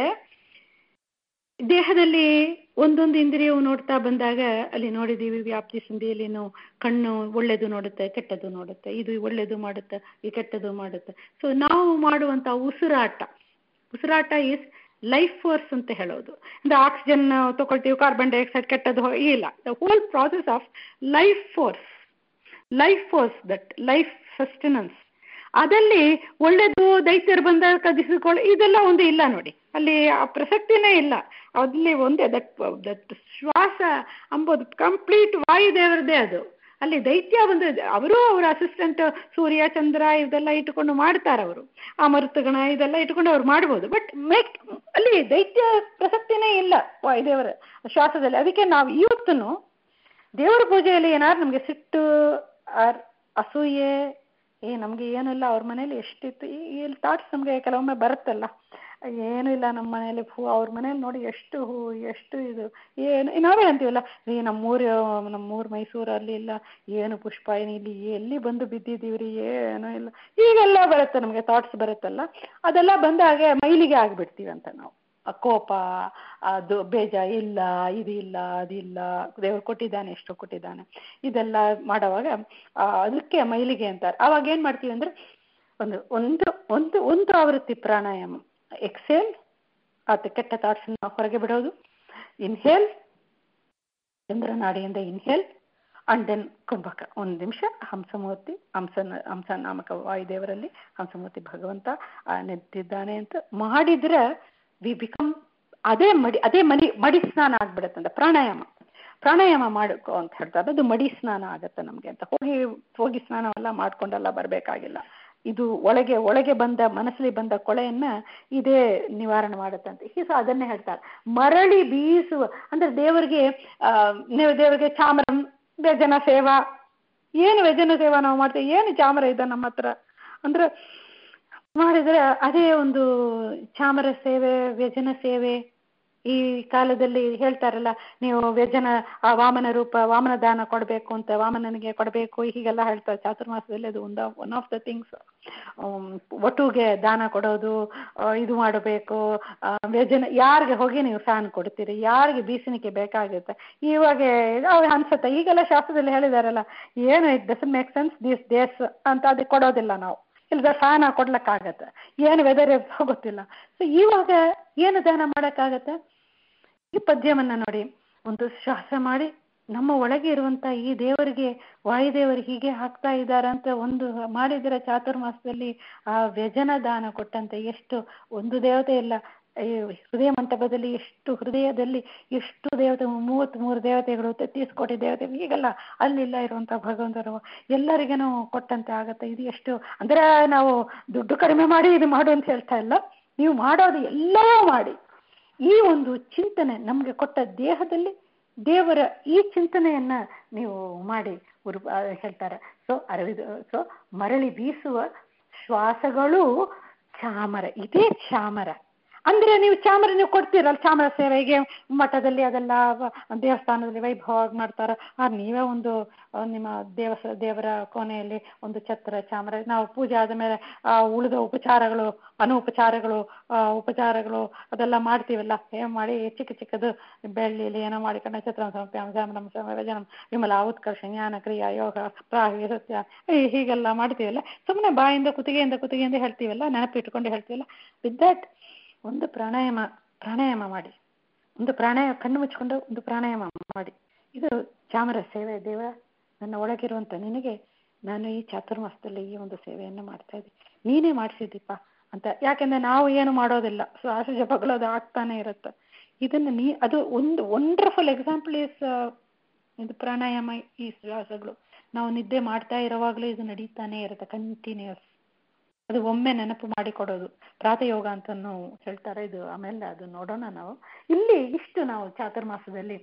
ದೇಹದಲ್ಲಿ ಒಂದೊಂದು ಇಂದ್ರಿಯವು ನೋಡ್ತಾ ಬಂದಾಗ ಅಲ್ಲಿ ನೋಡಿದೀವಿ ವ್ಯಾಪ್ತಿ ಸಂಧಿಯಲ್ಲಿ ನಾವು ಕಣ್ಣು ಒಳ್ಳೆದು ನೋಡುತ್ತೆ ಕೆಟ್ಟದ್ದು ನೋಡುತ್ತೆ ಇದು ಒಳ್ಳೆದು ಮಾಡುತ್ತೆ ಈ ಕೆಟ್ಟದ್ದು ಮಾಡುತ್ತೆ ಸೊ ನಾವು ಮಾಡುವಂತ ಉಸಿರಾಟ ಉಸಿರಾಟ ಈಸ್ ಲೈಫ್ ಫೋರ್ಸ್ ಅಂತ ಹೇಳೋದು ಅಂದ್ರೆ ಆಕ್ಸಿಜನ್ ತಗೊಳ್ತೀವಿ ಕಾರ್ಬನ್ ಡೈಆಕ್ಸೈಡ್ ಕೆಟ್ಟದ್ದು ಹೋ- ಇಲ್ಲ the whole process of life force life force that life sustenance ಅದಲ್ಲಿ ಒಳ್ಳೇದು ದೈತ್ಯರು ಬಂದಾಗ ಕದಿಸಿಕೊಳ್ಳ ಇದೆಲ್ಲ ಒಂದು ಇಲ್ಲ ನೋಡಿ ಅಲ್ಲಿ ಆ ಪ್ರಸಕ್ತಿನೇ ಇಲ್ಲ ಅಲ್ಲಿ ಒಂದೇ ದಟ್ ದಟ್ ಶ್ವಾಸ ಅಂಬೋದು ಕಂಪ್ಲೀಟ್ ವಾಯುದೇವರದೇ ಅದು ಅಲ್ಲಿ ದೈತ್ಯ ಬಂದು ಅವರು ಅವರ ಅಸಿಸ್ಟೆಂಟ್ ಸೂರ್ಯ ಚಂದ್ರ ಇದೆಲ್ಲ ಇಟ್ಟುಕೊಂಡು ಮಾಡ್ತಾರೆ ಅವರು ಆ ಮರುತಗಣ ಇದೆಲ್ಲ ಇಟ್ಕೊಂಡು ಅವ್ರು ಮಾಡ್ಬೋದು ಬಟ್ ಮೇಕ್ ಅಲ್ಲಿ ದೈತ್ಯ ಪ್ರಸಕ್ತಿನೇ ಇಲ್ಲ ವಾಯುದೇವರ ಶ್ವಾಸದಲ್ಲಿ ಅದಕ್ಕೆ ನಾವು ಇವತ್ತೂ ದೇವರ ಪೂಜೆಯಲ್ಲಿ ಏನಾದ್ರು ನಮಗೆ ಸಿಟ್ಟು ಆರ್ ಅಸೂಯೆ ಏ ನಮ್ಗೆ ಏನಿಲ್ಲ ಅವ್ರ ಮನೇಲಿ ಎಷ್ಟಿತ್ತು ಈ ಈ ಥಾಟ್ಸ್ ನಮ್ಗೆ ಕೆಲವೊಮ್ಮೆ ಬರುತ್ತಲ್ಲ ಏನೂ ಇಲ್ಲ ನಮ್ಮ ಮನೇಲಿ ಹೂ ಅವ್ರ ಮನೇಲಿ ನೋಡಿ ಎಷ್ಟು ಹೂ ಎಷ್ಟು ಇದು ಏನು ನಾವೇ ಅಂತೀವಲ್ಲ ಈ ನಮ್ಮೂರು ನಮ್ಮೂರು ಮೈಸೂರಲ್ಲಿ ಇಲ್ಲ ಏನು ಪುಷ್ಪ ಏನು ಇಲ್ಲಿ ಎಲ್ಲಿ ಬಂದು ಬಿದ್ದಿದ್ದೀವ್ರಿ ಏನೂ ಇಲ್ಲ ಈಗೆಲ್ಲ ಬರುತ್ತೆ ನಮಗೆ ಥಾಟ್ಸ್ ಬರುತ್ತಲ್ಲ ಅದೆಲ್ಲ ಬಂದಾಗೆ ಮೈಲಿಗೆ ಆಗ್ಬಿಡ್ತೀವಿ ಅಂತ ನಾವು ಆ ಕೋಪ ಅದು ಬೇಜ ಇಲ್ಲ ಇದು ಇಲ್ಲ ಅದಿಲ್ಲ ದೇವ್ರು ಕೊಟ್ಟಿದ್ದಾನೆ ಎಷ್ಟು ಕೊಟ್ಟಿದ್ದಾನೆ ಇದೆಲ್ಲ ಮಾಡುವಾಗ ಆ, ಅದಕ್ಕೆ ಮೈಲಿಗೆ ಅಂತಾರೆ ಅವಾಗ ಏನ್ ಮಾಡ್ತೀವಿ ಅಂದ್ರೆ ಒಂದು ಒಂದು ಒಂದು ಒಂದು ಆವೃತ್ತಿ ಪ್ರಾಣಾಯಾಮ ಎಕ್ಸೇಲ್ ಆತ ಕೆಟ್ಟ ಥಾಟ್ಸ್ ಹೊರಗೆ ಬಿಡೋದು ಇನ್ಹೇಲ್ ಚಂದ್ರನಾಡಿಯಿಂದ ಇನ್ಹೇಲ್ ಅಂಡ್ ದೆನ್ ಕುಂಭಕ ಒಂದು ನಿಮಿಷ ಹಂಸಮೂರ್ತಿ ಹಂಸನ ಹಂಸ ನಾಮಕ ವಾಯುದೇವರಲ್ಲಿ ಹಂಸಮೂರ್ತಿ ಭಗವಂತ ಆ, ನೆತ್ತಿದ್ದಾನೆ ಅಂತ ಮಾಡಿದ್ರೆ ವಿ ಬಿಕಮ್ ಅದೇ ಮಡಿ ಅದೇ ಮಡಿ ಮಡಿ ಸ್ನಾನ ಆಗ್ಬಿಡತ್ತಂತ ಪ್ರಾಣಾಯಾಮ ಪ್ರಾಣಾಯಾಮ ಮಾಡ್ಕೊ ಅಂತ ಹೇಳ್ತಾರೆ ಅದು ಮಡಿ ಸ್ನಾನ ಆಗತ್ತೆ ನಮ್ಗೆ ಅಂತ ಹೋಗಿ ಹೋಗಿ ಸ್ನಾನವೆಲ್ಲ ಮಾಡ್ಕೊಂಡೆಲ್ಲ ಬರಬೇಕಾಗಿಲ್ಲ ಇದು ಒಳಗೆ ಒಳಗೆ ಬಂದ ಮನಸ್ಸಲ್ಲಿ ಬಂದ ಕೊಳೆಯನ್ನ ಇದೇ ನಿವಾರಣೆ ಮಾಡುತ್ತಂತೆ ಹೀಸ ಅದನ್ನೇ ಹೇಳ್ತಾರೆ ಮರಳಿ ಬೀಸುವ ಅಂದ್ರೆ ದೇವರಿಗೆ ಆ ನೀವು ದೇವರಿಗೆ ಚಾಮರಂ ವ್ಯಜನ ಸೇವಾ ಏನು ವ್ಯಜನ ಸೇವಾ ನಾವು ಮಾಡ್ತೇವೆ ಏನು ಚಾಮರ ಇದೆ ನಮ್ಮ ಹತ್ರ ಅಂದ್ರೆ ಮಾಡಿದ್ರೆ ಅದೇ ಒಂದು ಚಾಮರ ಸೇವೆ ವ್ಯಜನ ಸೇವೆ ಈ ಕಾಲದಲ್ಲಿ ಹೇಳ್ತಾರಲ್ಲ ನೀವು ವ್ಯಜನ ಆ ವಾಮನ ರೂಪ ವಾಮನ ದಾನ ಕೊಡಬೇಕು ಅಂತ ವಾಮನನಿಗೆ ಕೊಡಬೇಕು ಹೀಗೆಲ್ಲ ಹೇಳ್ತಾರೆ ಚಾತುರ್ಮಾಸದಲ್ಲಿ ಅದು ಒಂದು ಒನ್ ಆಫ್ ದ ಥಿಂಗ್ಸ್ ಒಟ್ಟುಗೆ ದಾನ ಕೊಡೋದು ಆ, ಇದು ಮಾಡಬೇಕು ಆ, ವ್ಯಜನ ಯಾರಿಗೆ ಹೋಗಿ ನೀವು ಫ್ಯಾನ್ ಕೊಡ್ತೀರಿ ಯಾರಿಗೆ ಬೀಸಣಿಕೆ ಬೇಕಾಗುತ್ತೆ ಇವಾಗ ಅವ್ರು ಅನ್ಸುತ್ತೆ ಈಗೆಲ್ಲ ಶಾಸ್ತ್ರದಲ್ಲಿ ಹೇಳಿದಾರಲ್ಲ ಏನು it doesn't make sense this days ಅಂತ ಅದಕ್ಕೆ ಕೊಡೋದಿಲ್ಲ ನಾವು ಇಲ್ಲದ ಫ್ಯಾನ್ ಕೊಡ್ಲಿಕ್ಕಾಗತ್ತೆ ಏನು ವೆದರ್ ಇರ್ತೋ ಗೊತ್ತಿಲ್ಲ ಸೊ ಇವಾಗ ಏನು ದಾನ ಮಾಡೋಕ್ಕಾಗತ್ತೆ ಈ ಪದ್ಯವನ್ನ ನೋಡಿ ಒಂದು ಶ್ವಾಸ ಮಾಡಿ ನಮ್ಮ ಒಳಗೆ ಇರುವಂತ ಈ ದೇವರಿಗೆ ವಾಯುದೇವರು ಹೀಗೆ ಹಾಕ್ತಾ ಇದ್ದಾರೆ ಅಂತ ಒಂದು ಮಾಡಿದರೆ ಚಾತುರ್ಮಾಸದಲ್ಲಿ ಆ ವ್ಯಜನ ದಾನ ಕೊಟ್ಟಂತೆ ಎಷ್ಟು ಒಂದು ದೇವತೆ ಇಲ್ಲ ಈ ಹೃದಯ ಮಂಟಪದಲ್ಲಿ ಎಷ್ಟು ಹೃದಯದಲ್ಲಿ ಎಷ್ಟು ದೇವತೆ ಮೂವತ್ತ್ ಮೂರು ದೇವತೆಗಳು ತೆತ್ತೀಸ್ ಕೋಟಿ ದೇವತೆಗಳು ಹೀಗೆಲ್ಲ ಅಲ್ಲಿಲ್ಲ ಇರುವಂತ ಭಗವಂತರು ಎಲ್ಲರಿಗೇನು ಕೊಟ್ಟಂತೆ ಆಗತ್ತೆ ಇದು ಎಷ್ಟು ಅಂದ್ರೆ ನಾವು ದುಡ್ಡು ಕಡಿಮೆ ಮಾಡಿ ಇದು ಮಾಡು ಅಂತ ಹೇಳ್ತಾ ಇಲ್ಲ ನೀವು ಮಾಡೋದು ಎಲ್ಲವೂ ಮಾಡಿ ಈ ಒಂದು ಚಿಂತನೆ ನಮ್ಗೆ ಕೊಟ್ಟ ದೇಹದಲ್ಲಿ ದೇವರ ಈ ಚಿಂತನೆಯನ್ನ ನೀವು ಮಾಡಿ ಗುರು ಆ, ಹೇಳ್ತಾರೆ ಸೊ ಅರವಿಂದ ಸೊ ಮರಳಿ ಬೀಸುವ ಶ್ವಾಸಗಳು ಚಾಮರ ಇದೇ ಚಾಮರ ಅಂದ್ರೆ ನೀವು ಚಾಮರ ನೀವು ಕೊಡ್ತೀರಲ್ಲ ಚಾಮರ ಸೇವೆಗೆ ಮಠದಲ್ಲಿ ಅದೆಲ್ಲ ವ- ದೇವಸ್ಥಾನದಲ್ಲಿ ವೈಭವವಾಗಿ ಮಾಡ್ತಾರ ಆ ನೀವೇ ಒಂದು ಆ, ನಿಮ್ಮ ದೇವಸ ದೇವರ ಕೋಣೆಯಲ್ಲಿ ಒಂದು ಛತ್ರ ಚಾಮರ ನಾವು ಪೂಜೆ ಆದ ಮೇಲೆ ಆ ಉಳಿದ ಉಪಚಾರಗಳು ಅನುಪಚಾರಗಳು ಆ, ಉಪಚಾರಗಳು ಅದೆಲ್ಲ ಮಾಡ್ತೀವಲ್ಲ ಏನ್ ಮಾಡಿ ಚಿಕ್ಕ ಚಿಕ್ಕದು ಬೆಳ್ಳಿಲಿ ಏನೋ ಮಾಡಿ ಕಣ್ಣ ಛತ್ರ ಜಾಮನಂ ರಜನಂ ವಿಮಲ ಉತ್ಕರ್ಷ ಜ್ಞಾನ ಕ್ರಿಯಾ ಯೋಗ ಪ್ರಾಹಿ ಸತ್ಯ ಈ- ಹೀಗೆಲ್ಲ ಮಾಡ್ತೀವಲ್ಲ ಸುಮ್ಮನೆ ಬಾಯಿಂದ ಕುತ್ತಿಗೆಯಿಂದ ಕುತ್ತಿಗೆಯಿಂದ ಹೇಳ್ತೀವಲ್ಲ ನೆನಪಿಟ್ಕೊಂಡು ಹೇಳ್ತೀವಲ್ಲ ವಿತ್ ದಟ್ ಒಂದು ಪ್ರಾಣಾಯಾಮ ಪ್ರಾಣಾಯಾಮ ಮಾಡಿ ಒಂದು ಪ್ರಾಣಾಯಾಮ ಕಣ್ಣು ಮುಚ್ಕೊಂಡು ಒಂದು ಪ್ರಾಣಾಯಾಮ ಮಾಡಿ ಇದು ಚಾಮರ ಸೇವೆ ದೇವ ನನ್ನ ಒಳಗಿರುವಂತ ನಿನಗೆ ನಾನು ಈ ಚಾತುರ್ಮಾಸದಲ್ಲಿ ಈ ಒಂದು ಸೇವೆಯನ್ನು ಮಾಡ್ತಾ ಇದ್ದೀನಿ ನೀನೇ ಮಾಡಿಸಿದ್ದೀಪ ಅಂತ ಯಾಕೆಂದ್ರೆ ನಾವು ಏನು ಮಾಡೋದಿಲ್ಲ ಶ್ವಾಸ ಜಪಗಳು ಅದು ಆಗ್ತಾನೆ ಇರುತ್ತೆ ಇದನ್ನ ನೀ ಅದು ಒಂದು ವಂಡರ್ಫುಲ್ ಎಕ್ಸಾಂಪಲ್ ಈಸ್ ಇದು ಪ್ರಾಣಾಯಾಮ ಈ ಶ್ವಾಸಗಳು ನಾವು ನಿದ್ದೆ ಮಾಡ್ತಾ ಇರುವಾಗಲೂ ಇದು ನಡೀತಾನೆ ಇರುತ್ತೆ ಕಂಟಿನ್ಯೂಸ್ ಅದು ಒಮ್ಮೆ ನೆನಪು ಮಾಡಿಕೊಡೋದು ಪ್ರಾತಯೋಗ ಅಂತನೂ ಹೇಳ್ತಾರೆ ಇದು ಆಮೇಲೆ ಅದು ನೋಡೋಣ ನಾವು ಇಲ್ಲಿ ಇಷ್ಟು ನಾವು ಚಾತುರ್ಮಾಸದಲ್ಲಿ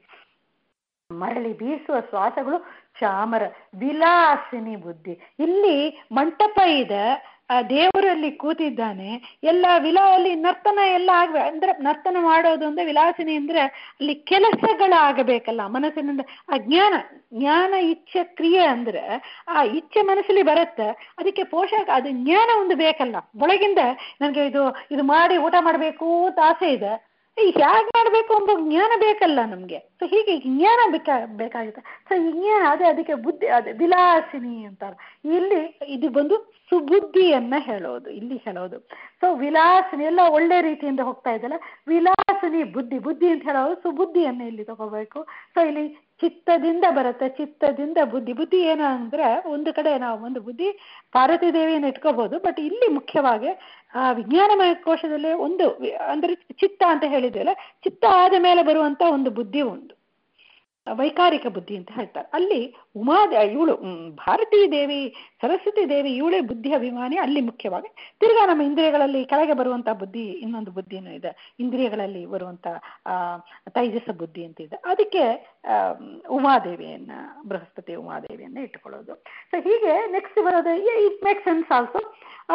ಮರಳಿ ಬೀಸುವ ಶ್ವಾಸಗಳು ಚಾಮರ ವಿಲಾಸಿನಿ ಬುದ್ಧಿ ಇಲ್ಲಿ ಮಂಟಪ ಇದೆ ಆ ದೇವರಲ್ಲಿ ಕೂತಿದ್ದಾನೆ ಎಲ್ಲ ವಿಲಾ ಅಲ್ಲಿ ನರ್ತನ ಎಲ್ಲ ಆಗ್বে ಅಂದ್ರೆ ನರ್ತನ ಮಾಡೋದು ಅಂದ್ರೆ ವಿಲಾಸಿನಿ ಅಂದ್ರೆ ಅಲ್ಲಿ ಕೆಲಸಗಳಾಗಬೇಕಲ್ಲ ಮನಸ್ಸಿನಿಂದ ಆ ಜ್ಞಾನ ಜ್ಞಾನ ಇಚ್ಛೆ ಕ್ರಿಯೆ ಅಂದ್ರೆ ಆ ಇಚ್ಛೆ ಮನಸ್ಸಲ್ಲಿ ಬರುತ್ತೆ ಅದಕ್ಕೆ ಪೋಷಕ ಅದು ಜ್ಞಾನ ಒಂದು ಬೇಕಲ್ಲ ಒಳಗಿಂದ ನನಗೆ ಇದು ಇದು ಮಾಡಿ ಊಟ ಮಾಡಬೇಕು ಅಂತ ಆಸೆ ಇದೆ ಹೇಗೆ ಮಾಡಬೇಕು ಎಂಬ ಜ್ಞಾನ ಬೇಕಲ್ಲ ನಮ್ಗೆ ಸೊ ಹೀಗೆ ಜ್ಞಾನ ಬೇಕಾ ಬೇಕಾಗುತ್ತೆ ಸೊ ಈ ಜ್ಞಾನ ಅದೇ ಅದಕ್ಕೆ ಬುದ್ಧಿ ಅದೇ ವಿಲಾಸಿನಿ ಅಂತಾರೆ ಇಲ್ಲಿ ಇದು ಬಂದು ಸುಬುದ್ಧಿಯನ್ನ ಹೇಳೋದು ಇಲ್ಲಿ ಹೇಳೋದು ಸೊ ವಿಲಾಸಿನಿ ಎಲ್ಲ ಒಳ್ಳೆ ರೀತಿಯಿಂದ ಹೋಗ್ತಾ ಇದೆಯಲ್ಲ ವಿಲಾಸಿನಿ ಬುದ್ಧಿ ಬುದ್ಧಿ ಅಂತ ಹೇಳೋದು ಸುಬುದ್ಧಿಯನ್ನ ಇಲ್ಲಿ ತಗೋಬೇಕು ಸೊ ಇಲ್ಲಿ ಚಿತ್ತದಿಂದ ಬರುತ್ತೆ ಚಿತ್ತದಿಂದ ಬುದ್ಧಿ ಬುದ್ಧಿ ಏನು ಅಂದ್ರೆ ಒಂದು ಕಡೆ ನಾವು ಒಂದು ಬುದ್ಧಿ ಪಾರ್ವತಿ ದೇವಿಯನ್ನು ಇಟ್ಕೋಬಹುದು ಬಟ್ ಇಲ್ಲಿ ಮುಖ್ಯವಾಗಿ ಆ ವಿಜ್ಞಾನಮಯ ಕೋಶದಲ್ಲಿ ಒಂದು ವಿ- ಅಂದ್ರೆ ಚಿತ್ತ ಅಂತ ಹೇಳಿದ್ವಲ್ಲ ಚಿತ್ತ ಆದ ಮೇಲೆ ಬರುವಂತ ಒಂದು ಬುದ್ಧಿ ಒಂದು ವೈಕಾರಿಕ ಬುದ್ಧಿ ಅಂತ ಹೇಳ್ತಾರೆ ಅಲ್ಲಿ ಉಮಾ ಇವಳು ಭಾರತೀ ದೇವಿ ಸರಸ್ವತಿ ದೇವಿ ಇವಳೇ ಬುದ್ಧಿ ಅಭಿಮಾನಿ ಅಲ್ಲಿ ಮುಖ್ಯವಾಗಿ ತಿರ್ಗಾ ನಮ್ಮ ಇಂದ್ರಿಯಗಳಲ್ಲಿ ಕೆಳಗೆ ಬರುವಂತ ಬುದ್ಧಿ ಇನ್ನೊಂದು ಬುದ್ಧಿನೂ ಇದೆ ಇಂದ್ರಿಯಗಳಲ್ಲಿ ಬರುವಂತ ಆ ತೈಜಸ ಬುದ್ಧಿ ಅಂತ ಇದೆ ಅದಕ್ಕೆ ಆ, ಉಮಾದೇವಿಯನ್ನ ಬೃಹಸ್ಪತಿ ಉಮಾದೇವಿಯನ್ನ ಇಟ್ಕೊಳ್ಳೋದು ಸೊ ಹೀಗೆ ನೆಕ್ಸ್ಟ್ ಬರೋದು ಇಟ್ ಮೇಕ್ ಸೆನ್ಸ್ ಆಲ್ಸೋ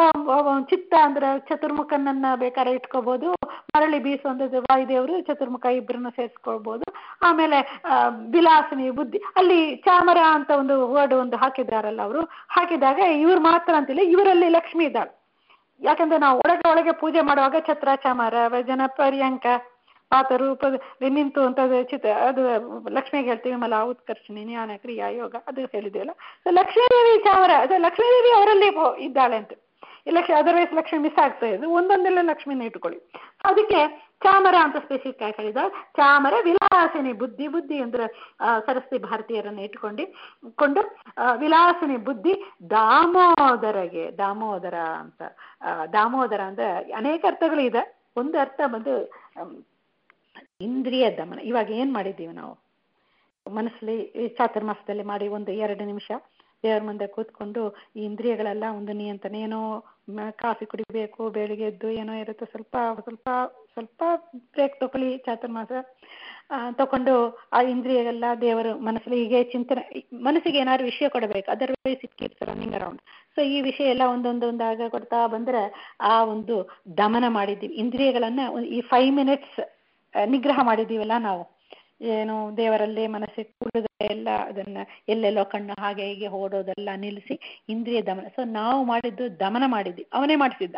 ಚಿತ್ತ ಅಂದ್ರೆ ಚತುರ್ಮುಖನನ್ನ ಬೇಕಾದ್ರೆ ಇಟ್ಕೋಬಹುದು ಮರಳಿ ಬೀಸುವಂಥದ್ದು ವಾಯುದೇವರು ಚತುರ್ಮುಖ ಇಬ್ಬರನ್ನ ಸೇರಿಸ್ಕೊಳ್ಬಹುದು ಆಮೇಲೆ ಆ, ವಿಲಾಸಿನಿ ಬುದ್ಧಿ ಅಲ್ಲಿ ಚಾಮರ ಅಂತ ಒಂದು ವರ್ಡ್ ಒಂದು ಹಾಕಿದ್ದಾರಲ್ಲ ಅವರು ಹಾಕಿದಾಗ ಇವ್ರು ಮಾತ್ರ ಅಂತಿಲ್ಲ ಇವರಲ್ಲಿ ಲಕ್ಷ್ಮಿ ಇದ್ದಾಳೆ ಯಾಕಂದ್ರೆ ನಾವು ಒಳಗೆ ಒಳಗೆ ಪೂಜೆ ಮಾಡುವಾಗ ಛತ್ರ ಚಾಮರ ಜನ ಪರ್ಯಂಕ ಪಾತ ರೂಪದಲ್ಲಿ ನಿಂತು ಅಂತ ಚಿತ್ತ ಅದು ಲಕ್ಷ್ಮಿಗೆ ಹೇಳ್ತೀವಿ ಮಲ ಉತ್ಕರ್ಷಣಿ ಜ್ಞಾನ ಕ್ರಿಯಾ ಯೋಗ ಅದು ಹೇಳಿದೆವಲ್ಲ ಸೊ ಲಕ್ಷ್ಮೀದೇವಿ ಚಾಮರ ಅದು ಲಕ್ಷ್ಮೀದೇವಿ ಅವರಲ್ಲಿ ಹೋ- ಇದ್ದಾಳೆ ಅಂತ ಈ ಲಕ್ಷ್ಮಿ ಅದರ್ವೈಸ್ ಲಕ್ಷ್ಮಿ ಮಿಸ್ ಆಗ್ತಾ ಇದೆ ಒಂದೊಂದೆಲ್ಲ ಲಕ್ಷ್ಮಿನ ಇಟ್ಕೊಳ್ಳಿ ಅದಕ್ಕೆ ಚಾಮರ ಅಂತ ಸ್ಪೆಸಿಫಿಕ್ ಆಗಿ ಹೇಳಿದಾಗ ಚಾಮರ ವಿಲಾಸಿನಿ ಬುದ್ಧಿ ಬುದ್ಧಿ ಅಂದ್ರೆ ಆ, ಸರಸ್ವತಿ ಭಾರತೀಯರನ್ನ ಇಟ್ಕೊಂಡು ಕೊಂಡು ಆ, ವಿಲಾಸಿನಿ ಬುದ್ಧಿ ದಾಮೋದರಗೆ ದಾಮೋದರ ಅಂತ ಆ, ದಾಮೋದರ ಅಂದ್ರೆ ಅನೇಕ ಅರ್ಥಗಳು ಇದೆ ಒಂದು ಅರ್ಥ ಬಂದು ಅಮ್, ಇಂದ್ರಿಯ ದಮನ ಇವಾಗ ಏನ್ ಮಾಡಿದ್ದೀವಿ ನಾವು ಮನಸ್ಸಲ್ಲಿ ಈ ಚಾತುರ್ಮಾಸದಲ್ಲಿ ಮಾಡಿ ಒಂದು ಎರಡು ನಿಮಿಷ ದೇವರ ಮುಂದೆ ಕೂತ್ಕೊಂಡು ಈ ಇಂದ್ರಿಯಗಳೆಲ್ಲ ಒಂದು ನಿಯಂತ್ರಣ ಏನೋ ಕಾಫಿ ಕುಡಿಬೇಕು ಬೆಳಿಗ್ಗೆ ಎದ್ದು ಏನೋ ಇರುತ್ತೆ ಸ್ವಲ್ಪ ಸ್ವಲ್ಪ ಸ್ವಲ್ಪ ಬ್ರೇಕ್ ತಗೊಳ್ಳಿ ಚಾತುರ್ಮಾಸ ತಗೊಂಡು ಆ ಇಂದ್ರಿಯಗೆಲ್ಲ ದೇವರು ಮನಸ್ಸಲ್ಲಿ ಹೀಗೆ ಚಿಂತನೆ ಮನಸ್ಸಿಗೆ ಏನಾದ್ರು ವಿಷಯ ಕೊಡಬೇಕು otherwise it keeps running around so ಈ ವಿಷಯ ಎಲ್ಲ ಒಂದೊಂದೊಂದಾಗ ಕೊಡ್ತಾ ಬಂದ್ರೆ ಆ ಒಂದು ದಮನ ಮಾಡಿದ್ದೀವಿ ಇಂದ್ರಿಯಗಳನ್ನ ಈ ಫೈವ್ ಮಿನಿಟ್ಸ್ ನಿಗ್ರಹ ಮಾಡಿದ್ದೀವಲ್ಲ ನಾವು ಏನು ದೇವರಲ್ಲಿ ಮನಸ್ಸಿಗೆ ಕೂಡದೆ ಎಲ್ಲ ಅದನ್ನ ಎಲ್ಲೆಲ್ಲೋ ಕಣ್ಣು ಹಾಗೆ ಹೀಗೆ ಓಡೋದೆಲ್ಲ ನಿಲ್ಲಿಸಿ ಇಂದ್ರಿಯ ದಮನ ಸೊ ನಾವು ಮಾಡಿದ್ದು ದಮನ ಮಾಡಿದ್ವಿ ಅವನೇ ಮಾಡಿಸಿದ್ದ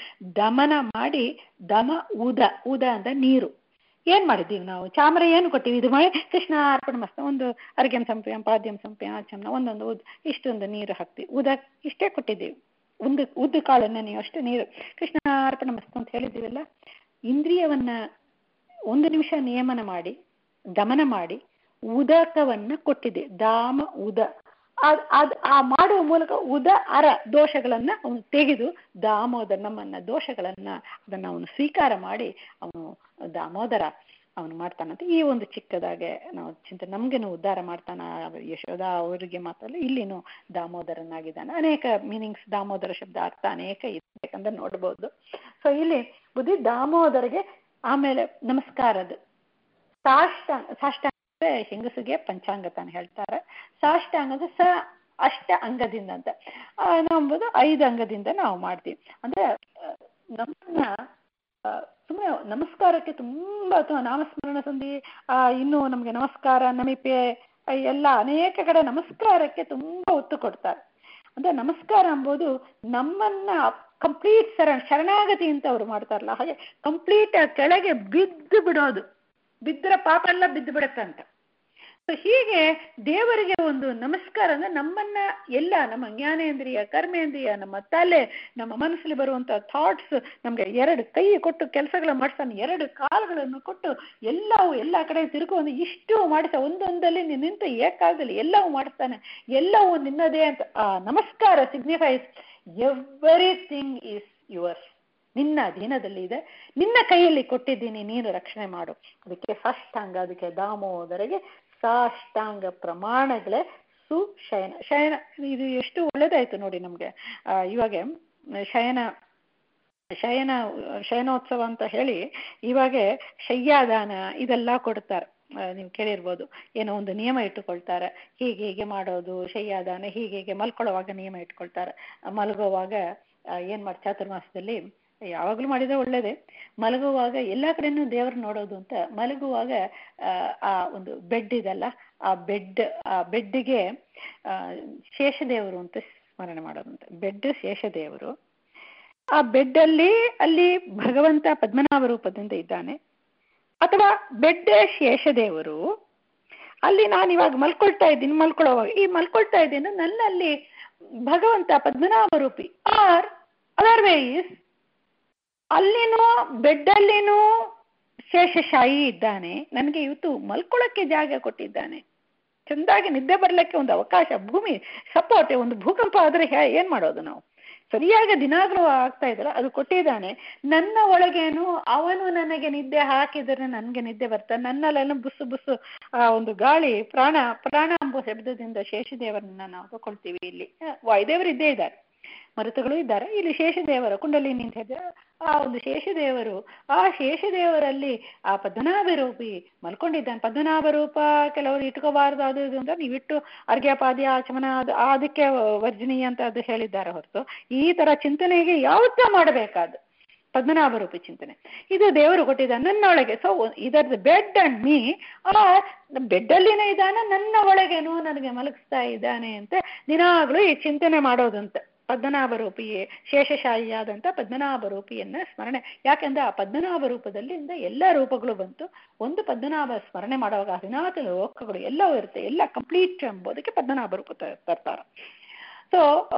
ದಮನ ಮಾಡಿ ದಮ ಉದ ಉದ ಅಂದ್ರೆ ನೀರು ಏನ್ ಮಾಡಿದ್ದೀವಿ ನಾವು ಚಾಮರ ಏನು ಕೊಟ್ಟಿವಿ ಇದು ಮಾಡಿ ಕೃಷ್ಣ ಅರ್ಪಣ ಮಸ್ತ ಒಂದು ಅರ್ಘ್ಯಂ ಸಂಪ್ಯ ಪಾದ್ಯಂ ಸಂಪ್ಯ ಆಚಮನ ಒಂದೊಂದು ಉದ್ ಇಷ್ಟೊಂದು ನೀರು ಹಾಕ್ತೀವಿ ಉದ ಇಷ್ಟೇ ಕೊಟ್ಟಿದ್ದೀವಿ ಒಂದು ಉದ್ದು ಕಾಳನ್ನ ನೀವು ಅಷ್ಟೇ ನೀರು ಕೃಷ್ಣ ಅರ್ಪಣ ಮಸ್ತ ಅಂತ ಹೇಳಿದ್ದೀವಲ್ಲ ಇಂದ್ರಿಯವನ್ನ ಒಂದು ನಿಮಿಷ ನಿಯಮನ ಮಾಡಿ ದಮನ ಮಾಡಿ ಉದಕವನ್ನ ಕೊಟ್ಟಿದೆ ದಾಮ ಉದ ಅದ್ ಆ ಮಾಡುವ ಮೂಲಕ ಉದ ಅರ ದೋಷಗಳನ್ನ ಅವನು ತೆಗೆದು ದಾಮೋದರ ನಮ್ಮನ್ನ ದೋಷಗಳನ್ನ ಅದನ್ನ ಅವನು ಸ್ವೀಕಾರ ಮಾಡಿ ಅವನು ದಾಮೋದರ ಅವನು ಮಾಡ್ತಾನಂತೆ ಈ ಒಂದು ಚಿಕ್ಕದಾಗೆ ನಾವು ಚಿಂತೆ ನಮ್ಗೇನು ಉದ್ಧಾರ ಮಾಡ್ತಾನ ಯಶೋಧ ಅವರಿಗೆ ಮಾತ್ರ ಇಲ್ಲಿನೂ ದಾಮೋದರನಾಗಿದ್ದಾನೆ ಅನೇಕ ಮೀನಿಂಗ್ಸ್ ದಾಮೋದರ ಶಬ್ದ ಅರ್ಥ ಅನೇಕ ಇರ್ಬೇಕಂದ್ರೆ ನೋಡ್ಬೋದು ಸೊ ಇಲ್ಲಿ ಬುದ್ಧಿ ದಾಮೋದರಿಗೆ ಆಮೇಲೆ ನಮಸ್ಕಾರದ ಸಾಷ್ಟಾಂಗ ಸಾಷ್ಟಾಂಗ ಹೆಂಗಸಿಗೆ ಪಂಚಾಂಗ ತಾನು ಹೇಳ್ತಾರೆ ಸಾಷ್ಟಾಂಗದ ಸ ಅಷ್ಟ ಅಂಗದಿಂದ ಅಂತ ನಂಬುದು ಐದು ಅಂಗದಿಂದ ನಾವು ಮಾಡ್ತೀವಿ ಅಂದ್ರೆ ನಮ್ಮನ್ನ ಸುಮ್ಮನೆ ನಮಸ್ಕಾರಕ್ಕೆ ತುಂಬಾ ಅಥವಾ ನಾಮಸ್ಮರಣ ಸಂಧಿ ಆ ಇನ್ನು ನಮ್ಗೆ ನಮಸ್ಕಾರ ನಮಿಪೆ ಎಲ್ಲ ಅನೇಕ ಕಡೆ ನಮಸ್ಕಾರಕ್ಕೆ ತುಂಬಾ ಒತ್ತು ಕೊಡ್ತಾರೆ ಅಂದ್ರೆ ನಮಸ್ಕಾರ ಎಂಬುದು ನಮ್ಮನ್ನ ಕಂಪ್ಲೀಟ್ ಶರಣ ಶರಣಾಗತಿ ಅಂತ ಅವ್ರು ಮಾಡ್ತಾರಲ್ಲ ಹಾಗೆ ಕಂಪ್ಲೀಟ್ ಕೆಳಗೆ ಬಿದ್ದು ಬಿಡೋದು ಬಿದ್ದರೆ ಪಾಪ ಎಲ್ಲ ಬಿದ್ದು ಬಿಡುತ್ತಂತ ಸೊ ಹೀಗೆ ದೇವರಿಗೆ ಒಂದು ನಮಸ್ಕಾರ ಅಂದ್ರೆ ನಮ್ಮನ್ನ ಎಲ್ಲ ನಮ್ಮ ಜ್ಞಾನೇಂದ್ರಿಯ ಕರ್ಮೇಂದ್ರಿಯ ನಮ್ಮ ತಲೆ ನಮ್ಮ ಮನಸ್ಸಲ್ಲಿ ಬರುವಂತ ಥಾಟ್ಸ್ ನಮ್ಗೆ ಎರಡು ಕೈ ಕೊಟ್ಟು ಕೆಲಸಗಳ ಮಾಡಿಸ್ತಾನೆ ಎರಡು ಕಾಲುಗಳನ್ನು ಕೊಟ್ಟು ಎಲ್ಲವೂ ಎಲ್ಲ ಕಡೆ ತಿರುಗುವಂದು ಇಷ್ಟು ಮಾಡಿಸ ಒಂದೊಂದಲ್ಲಿ ನಿಂತು ಏಕಾಗದಲ್ಲಿ ಎಲ್ಲವೂ ಮಾಡಿಸ್ತಾನೆ ಎಲ್ಲವೂ ನಿನ್ನದೇ ಅಂತ ಆ ನಮಸ್ಕಾರ ಸಿಗ್ನಿಫೈಸ್ ಎವ್ರಿಥಿಂಗ್ ಈಸ್ ಯುವರ್ಸ್ ನಿನ್ನ ಅಧೀನದಲ್ಲಿ ಇದೆ ನಿನ್ನ ಕೈಯಲ್ಲಿ ಕೊಟ್ಟಿದ್ದೀನಿ ನೀನು ರಕ್ಷಣೆ ಮಾಡು ಅದಕ್ಕೆ ಸಾಷ್ಟಾಂಗ ಅದಕ್ಕೆ ದಾಮೋದರಿಗೆ ಸಾಷ್ಟಾಂಗ ಪ್ರಮಾಣಗಳೇ ಸುಶಯನ ಶಯನ ಇದು ಎಷ್ಟು ಒಳ್ಳೇದಾಯ್ತು ನೋಡಿ ನಮ್ಗೆ ಆ ಇವಾಗ ಶಯನ ಶಯನ ಶಯನೋತ್ಸವ ಅಂತ ಹೇಳಿ ಇವಾಗ ಶಯ್ಯಾದಾನ ಇದೆಲ್ಲ ಕೊಡ್ತಾರೆ ನೀವು ಕೇಳಿರ್ಬೋದು ಏನೋ ಒಂದು ನಿಯಮ ಇಟ್ಟುಕೊಳ್ತಾರೆ ಹೀಗೆ ಹೀಗೆ ಮಾಡೋದು ಶಯ್ಯಾದಾನ ಹೀಗೆ ಹೀಗೆ ಮಲ್ಕೊಳ್ಳೋವಾಗ ನಿಯಮ ಇಟ್ಕೊಳ್ತಾರೆ ಮಲಗುವಾಗ ಏನ್ ಮಾಡಿ ಚಾತುರ್ಮಾಸದಲ್ಲಿ ಯಾವಾಗಲೂ ಮಾಡಿದ್ರೆ ಒಳ್ಳೇದೇ ಮಲಗುವಾಗ ಎಲ್ಲ ಕಡೆನೂ ದೇವ್ರ ನೋಡೋದು ಅಂತ ಮಲಗುವಾಗ ಆ ಒಂದು ಬೆಡ್ ಇದಲ್ಲ ಆ ಬೆಡ್ ಆ ಬೆಡ್ಗೆ ಶೇಷದೇವರು ಅಂತ ಸ್ಮರಣೆ ಮಾಡೋದಂತೆ ಬೆಡ್ ಶೇಷದೇವರು ಆ ಬೆಡ್ ಅಲ್ಲಿ ಅಲ್ಲಿ ಭಗವಂತ ಪದ್ಮನಾಭ ರೂಪದಿಂದ ಇದ್ದಾನೆ ಅಥವಾ ಬೆಡ್ ಶೇಷದೇವರು ಅಲ್ಲಿ ನಾನು ಇವಾಗ ಮಲ್ಕೊಳ್ತಾ ಇದ್ದೀನಿ ಮಲ್ಕೊಳ್ಳೋವಾಗ ಈ ಮಲ್ಕೊಳ್ತಾ ಇದ್ದೀನಿ ನನ್ನಲ್ಲಿ ಭಗವಂತ ಪದ್ಮನಾಭ ರೂಪಿ ಆರ್ ಅದರ್ವೈಸ್ ಅಲ್ಲಿನೂ ಬೆಡ್ಡಲ್ಲಿನೂ ಶೇಷಶಾಹಿ ಇದ್ದಾನೆ ನನಗೆ ಇವತ್ತು ಮಲ್ಕೊಳ್ಳೋಕ್ಕೆ ಜಾಗ ಕೊಟ್ಟಿದ್ದಾನೆ ಚೆಂದಾಗಿ ನಿದ್ದೆ ಬರ್ಲಿಕ್ಕೆ ಒಂದು ಅವಕಾಶ ಭೂಮಿ ಸಪೋರ್ಟ್ ಒಂದು ಭೂಕಂಪ ಆದ್ರೆ ಏನ್ ಮಾಡೋದು ನಾವು ಸರಿಯಾಗಿ ದಿನಾಗ್ಲೂ ಆಗ್ತಾ ಇದ್ದಲ್ಲ ಅದು ಕೊಟ್ಟಿದ್ದಾನೆ ನನ್ನ ಒಳಗೇನು ಅವನು ನನಗೆ ನಿದ್ದೆ ಹಾಕಿದರೆ ನನಗೆ ನಿದ್ದೆ ಬರ್ತಾನೆ ನನ್ನಲ್ಲೆಲ್ಲ ಬುಸ್ಸು ಬುಸ್ಸು ಆ ಒಂದು ಗಾಳಿ ಪ್ರಾಣ ಪ್ರಾಣ ಎಂಬ ಶಬ್ದದಿಂದ ಶೇಷದೇವರನ್ನ ನಾವು ತಗೊಳ್ತೀವಿ ಇಲ್ಲಿ ವಾಯುದೇವರು ಇದ್ದೇ ಇದ್ದಾರೆ ಮರುತುಗಳು ಇದ್ದಾರೆ ಇಲ್ಲಿ ಶೇಷದೇವರ ಕುಂಡಲಿನಿ ಅಂತ ಹೇಳಿದ್ರೆ ಆ ಒಂದು ಶೇಷದೇವರು ಆ ಶೇಷದೇವರಲ್ಲಿ ಆ ಪದ್ಮನಾಭ ರೂಪಿ ಮಲ್ಕೊಂಡಿದ್ದಾನೆ ಪದ್ಮನಾಭ ರೂಪ ಕೆಲವರು ಇಟ್ಕೋಬಾರದು ಅದು ಇದು ಅಂತ ನೀವಿಟ್ಟು ಅರ್ಘ್ಯಪಾದ್ಯ ಆಚಮನ ಅದು ಅದಕ್ಕೆ ವರ್ಜನೀಯ ಅಂತ ಅದು ಹೇಳಿದ್ದಾರೆ ಹೊರತು ಈ ತರ ಚಿಂತನೆಗೆ ಯಾವತ್ತ ಮಾಡಬೇಕಾದ ಪದ್ಮನಾಭ ರೂಪಿ ಚಿಂತನೆ ಇದು ದೇವರು ಕೊಟ್ಟಿದ್ದಾನೆ ನನ್ನೊಳಗೆ ಸೊ ಇದರ ಬೆಡ್ ಅಂಡ್ ಮೀ ಆ ಬೆಡ್ ಅಲ್ಲಿನೇ ಇದ್ದಾನೆ ನನ್ನ ಒಳಗೇನು ನನಗೆ ಮಲಗಿಸ್ತಾ ಇದ್ದಾನೆ ಅಂತ ದಿನಾಗ್ಲೂ ಈ ಚಿಂತನೆ ಮಾಡೋದಂತೆ ಪದ್ಮನಾಭ ರೂಪಿಯೇ ಶೇಷಶಾಹಿಯಾದಂಥ ಪದ್ಮನಾಭ ರೂಪಿಯನ್ನ ಸ್ಮರಣೆ ಯಾಕೆಂದ್ರೆ ಆ ಪದ್ಮನಾಭ ರೂಪದಲ್ಲಿಂದ ಎಲ್ಲ ರೂಪಗಳು ಬಂತು ಒಂದು ಪದ್ಮನಾಭ ಸ್ಮರಣೆ ಮಾಡುವಾಗ ಹದಿನಾಲ್ಕು ಲೋಕಗಳು ಎಲ್ಲವೂ ಇರುತ್ತೆ ಎಲ್ಲ ಕಂಪ್ಲೀಟ್ ಎಂಬುದಕ್ಕೆ ಪದ್ಮನಾಭ ರೂಪ ತರ್ತಾರೆ ಸೊ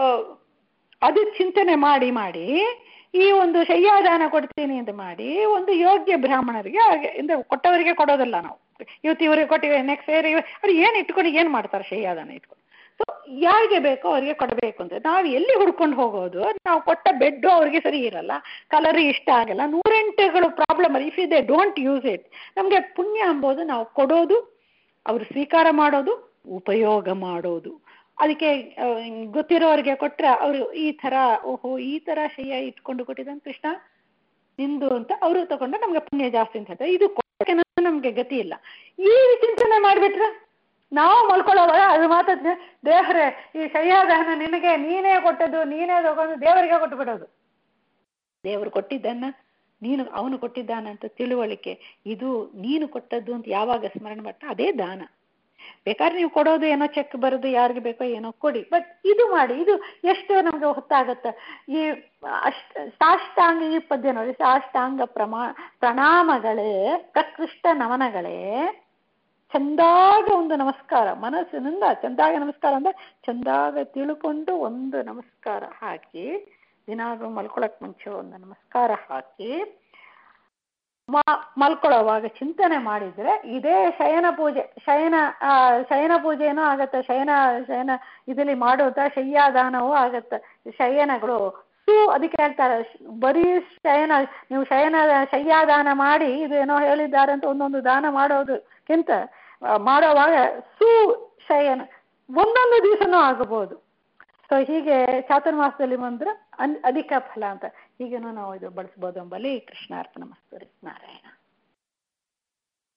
ಅದು ಚಿಂತನೆ ಮಾಡಿ ಮಾಡಿ ಈ ಒಂದು ಶಯ್ಯಾದಾನ ಕೊಡ್ತೀನಿ ಅಂತ ಮಾಡಿ ಒಂದು ಯೋಗ್ಯ ಬ್ರಾಹ್ಮಣರಿಗೆ ಹಾಗೆ ಅಂದ್ರೆ ಕೊಟ್ಟವರಿಗೆ ಕೊಡೋದಲ್ಲ ನಾವು ಇವತ್ತು ಇವರಿಗೆ ಕೊಟ್ಟಿವೆ ನೆಕ್ಸ್ಟ್ ಏರ್ ಅವ್ರು ಏನು ಇಟ್ಕೊಂಡು ಏನು ಮಾಡ್ತಾರೆ ಶಯ್ಯಾದಾನ ಇಟ್ಕೊಂಡು ಸೊ ಯಾರಿಗೆ ಬೇಕೋ ಅವರಿಗೆ ಕೊಡಬೇಕು ಅಂತ ನಾವು ಎಲ್ಲಿ ಹುಡ್ಕೊಂಡು ಹೋಗೋದು ನಾವು ಕೊಟ್ಟ ಬೆಡ್ಡು ಅವ್ರಿಗೆ ಸರಿ ಇರಲ್ಲ ಕಲರ್ ಇಷ್ಟ ಆಗಲ್ಲ ನೂರೆಂಟುಗಳು problem if they don't use it ನಮಗೆ ಪುಣ್ಯ ಎಂಬುದು ನಾವು ಕೊಡೋದು ಅವರು ಸ್ವೀಕಾರ ಮಾಡೋದು ಉಪಯೋಗ ಮಾಡೋದು ಅದಕ್ಕೆ ಆ, ಗೊತ್ತಿರೋರಿಗೆ ಕೊಟ್ರೆ ಅವರು ಈ ತರ ಓಹೋ ಈ ತರ ಶಯ್ಯ ಇಟ್ಕೊಂಡು ಕೊಟ್ಟಿದ್ದಾನೆ ಕೃಷ್ಣ ನಿಂದು ಅಂತ ಅವರು ತಗೊಂಡು ನಮ್ಗೆ ಪುಣ್ಯ ಜಾಸ್ತಿ ಅಂತ ಹೇಳ್ತಾರೆ ಇದು ಕೊಡೋಕೆ ನಮ್ಗೆ ಗತಿ ಇಲ್ಲ ಈ ಚಿಂತನೆ ಮಾಡ್ಬಿಟ್ರೆ ನಾವು ಮಲ್ಕೊಳ್ಳೋವಾಗ ಅದು ಮಾತಾಡ್ತೀನಿ ದೇವರೇ ಈ ಶಯ್ಯಾದಹನ ನಿನಗೆ ನೀನೇ ಕೊಟ್ಟದ್ದು ನೀನೇ ತಗೊಂಡು ದೇವರಿಗೆ ಕೊಟ್ಟು ಬಿಡೋದು ದೇವರು ಕೊಟ್ಟಿದ್ದನ್ನ ನೀನು ಅವನು ಕೊಟ್ಟಿದ್ದಾನಂತ ತಿಳುವಳಿಕೆ ಇದು ನೀನು ಕೊಟ್ಟದ್ದು ಅಂತ ಯಾವಾಗ ಸ್ಮರಣೆ ಮಾಡ್ತಾ ಅದೇ ದಾನ ಬೇಕಾದ್ರೆ ನೀವು ಕೊಡೋದು ಏನೋ ಚೆಕ್ ಬರೋದು ಯಾರಿಗೆ ಬೇಕೋ ಏನೋ ಕೊಡಿ ಬಟ್ ಇದು ಮಾಡಿ ಇದು ಎಷ್ಟು ನಮ್ಗೆ ಹೊತ್ತಾಗತ್ತೆ ಈ ಅಷ್ಟ ಸಾಷ್ಟಾಂಗ ಈ ಪದ್ಯ ನೋಡಿ ಸಾಷ್ಟಾಂಗ ಪ್ರಮಾ ಪ್ರಣಾಮಗಳೇ ಪ್ರಕೃಷ್ಟ ನಮನಗಳೇ ಚಂದಾಗ ಒಂದು ನಮಸ್ಕಾರ ಮನಸ್ಸಿನಿಂದ ಚಂದಾಗ ನಮಸ್ಕಾರ ಅಂದ್ರೆ ಚಂದಾಗ ತಿಳ್ಕೊಂಡು ಒಂದು ನಮಸ್ಕಾರ ಹಾಕಿ ದಿನಾಗೂ ಮಲ್ಕೊಳಕ್ ಮುಂಚೆ ಒಂದು ನಮಸ್ಕಾರ ಹಾಕಿ ಮ- ಮಲ್ಕೊಳ್ಳೋವಾಗ ಚಿಂತನೆ ಮಾಡಿದ್ರೆ ಇದೇ ಶಯನ ಪೂಜೆ ಶಯನ ಆ, ಶಯನ ಪೂಜೆನೂ ಆಗತ್ತೆ ಶಯನ ಶಯನ ಇದರಲ್ಲಿ ಮಾಡೋದ ಶಯ್ಯಾದಾನವೂ ಆಗತ್ತೆ ಶಯನಗಳು ಸು ಅದಕ್ಕೆ ಹೇಳ್ತಾರೆ ಶ್- ಬರೀ ಶಯನ ನೀವು ಶಯನ ಶಯ್ಯಾದಾನ ಮಾಡಿ ಇದು ಏನೋ ಹೇಳಿದ್ದಾರೆ ಅಂತ ಒಂದೊಂದು ದಾನ ಮಾಡೋದಕ್ಕಿಂತ ಆ, ಮಾಡೋವಾಗ ಸು ಶಯನ ಒಂದೊಂದು ದಿವಸನೂ ಆಗಬಹುದು ಸೊ ಹೀಗೆ ಚಾತುರ್ಮಾಸದಲ್ಲಿ ಬಂದ್ರೆ ಅನ್ ಅಧಿಕ ಫಲ ಅಂತ ಹೀಗೇನೂ ನಾವು ಇದು ಬಳಸ್ಬೋದು ಎಂಬಲ್ಲಿ ಕೃಷ್ಣಾರ್ಪಣ ಮಸ್ತು ನಾರಾಯಣ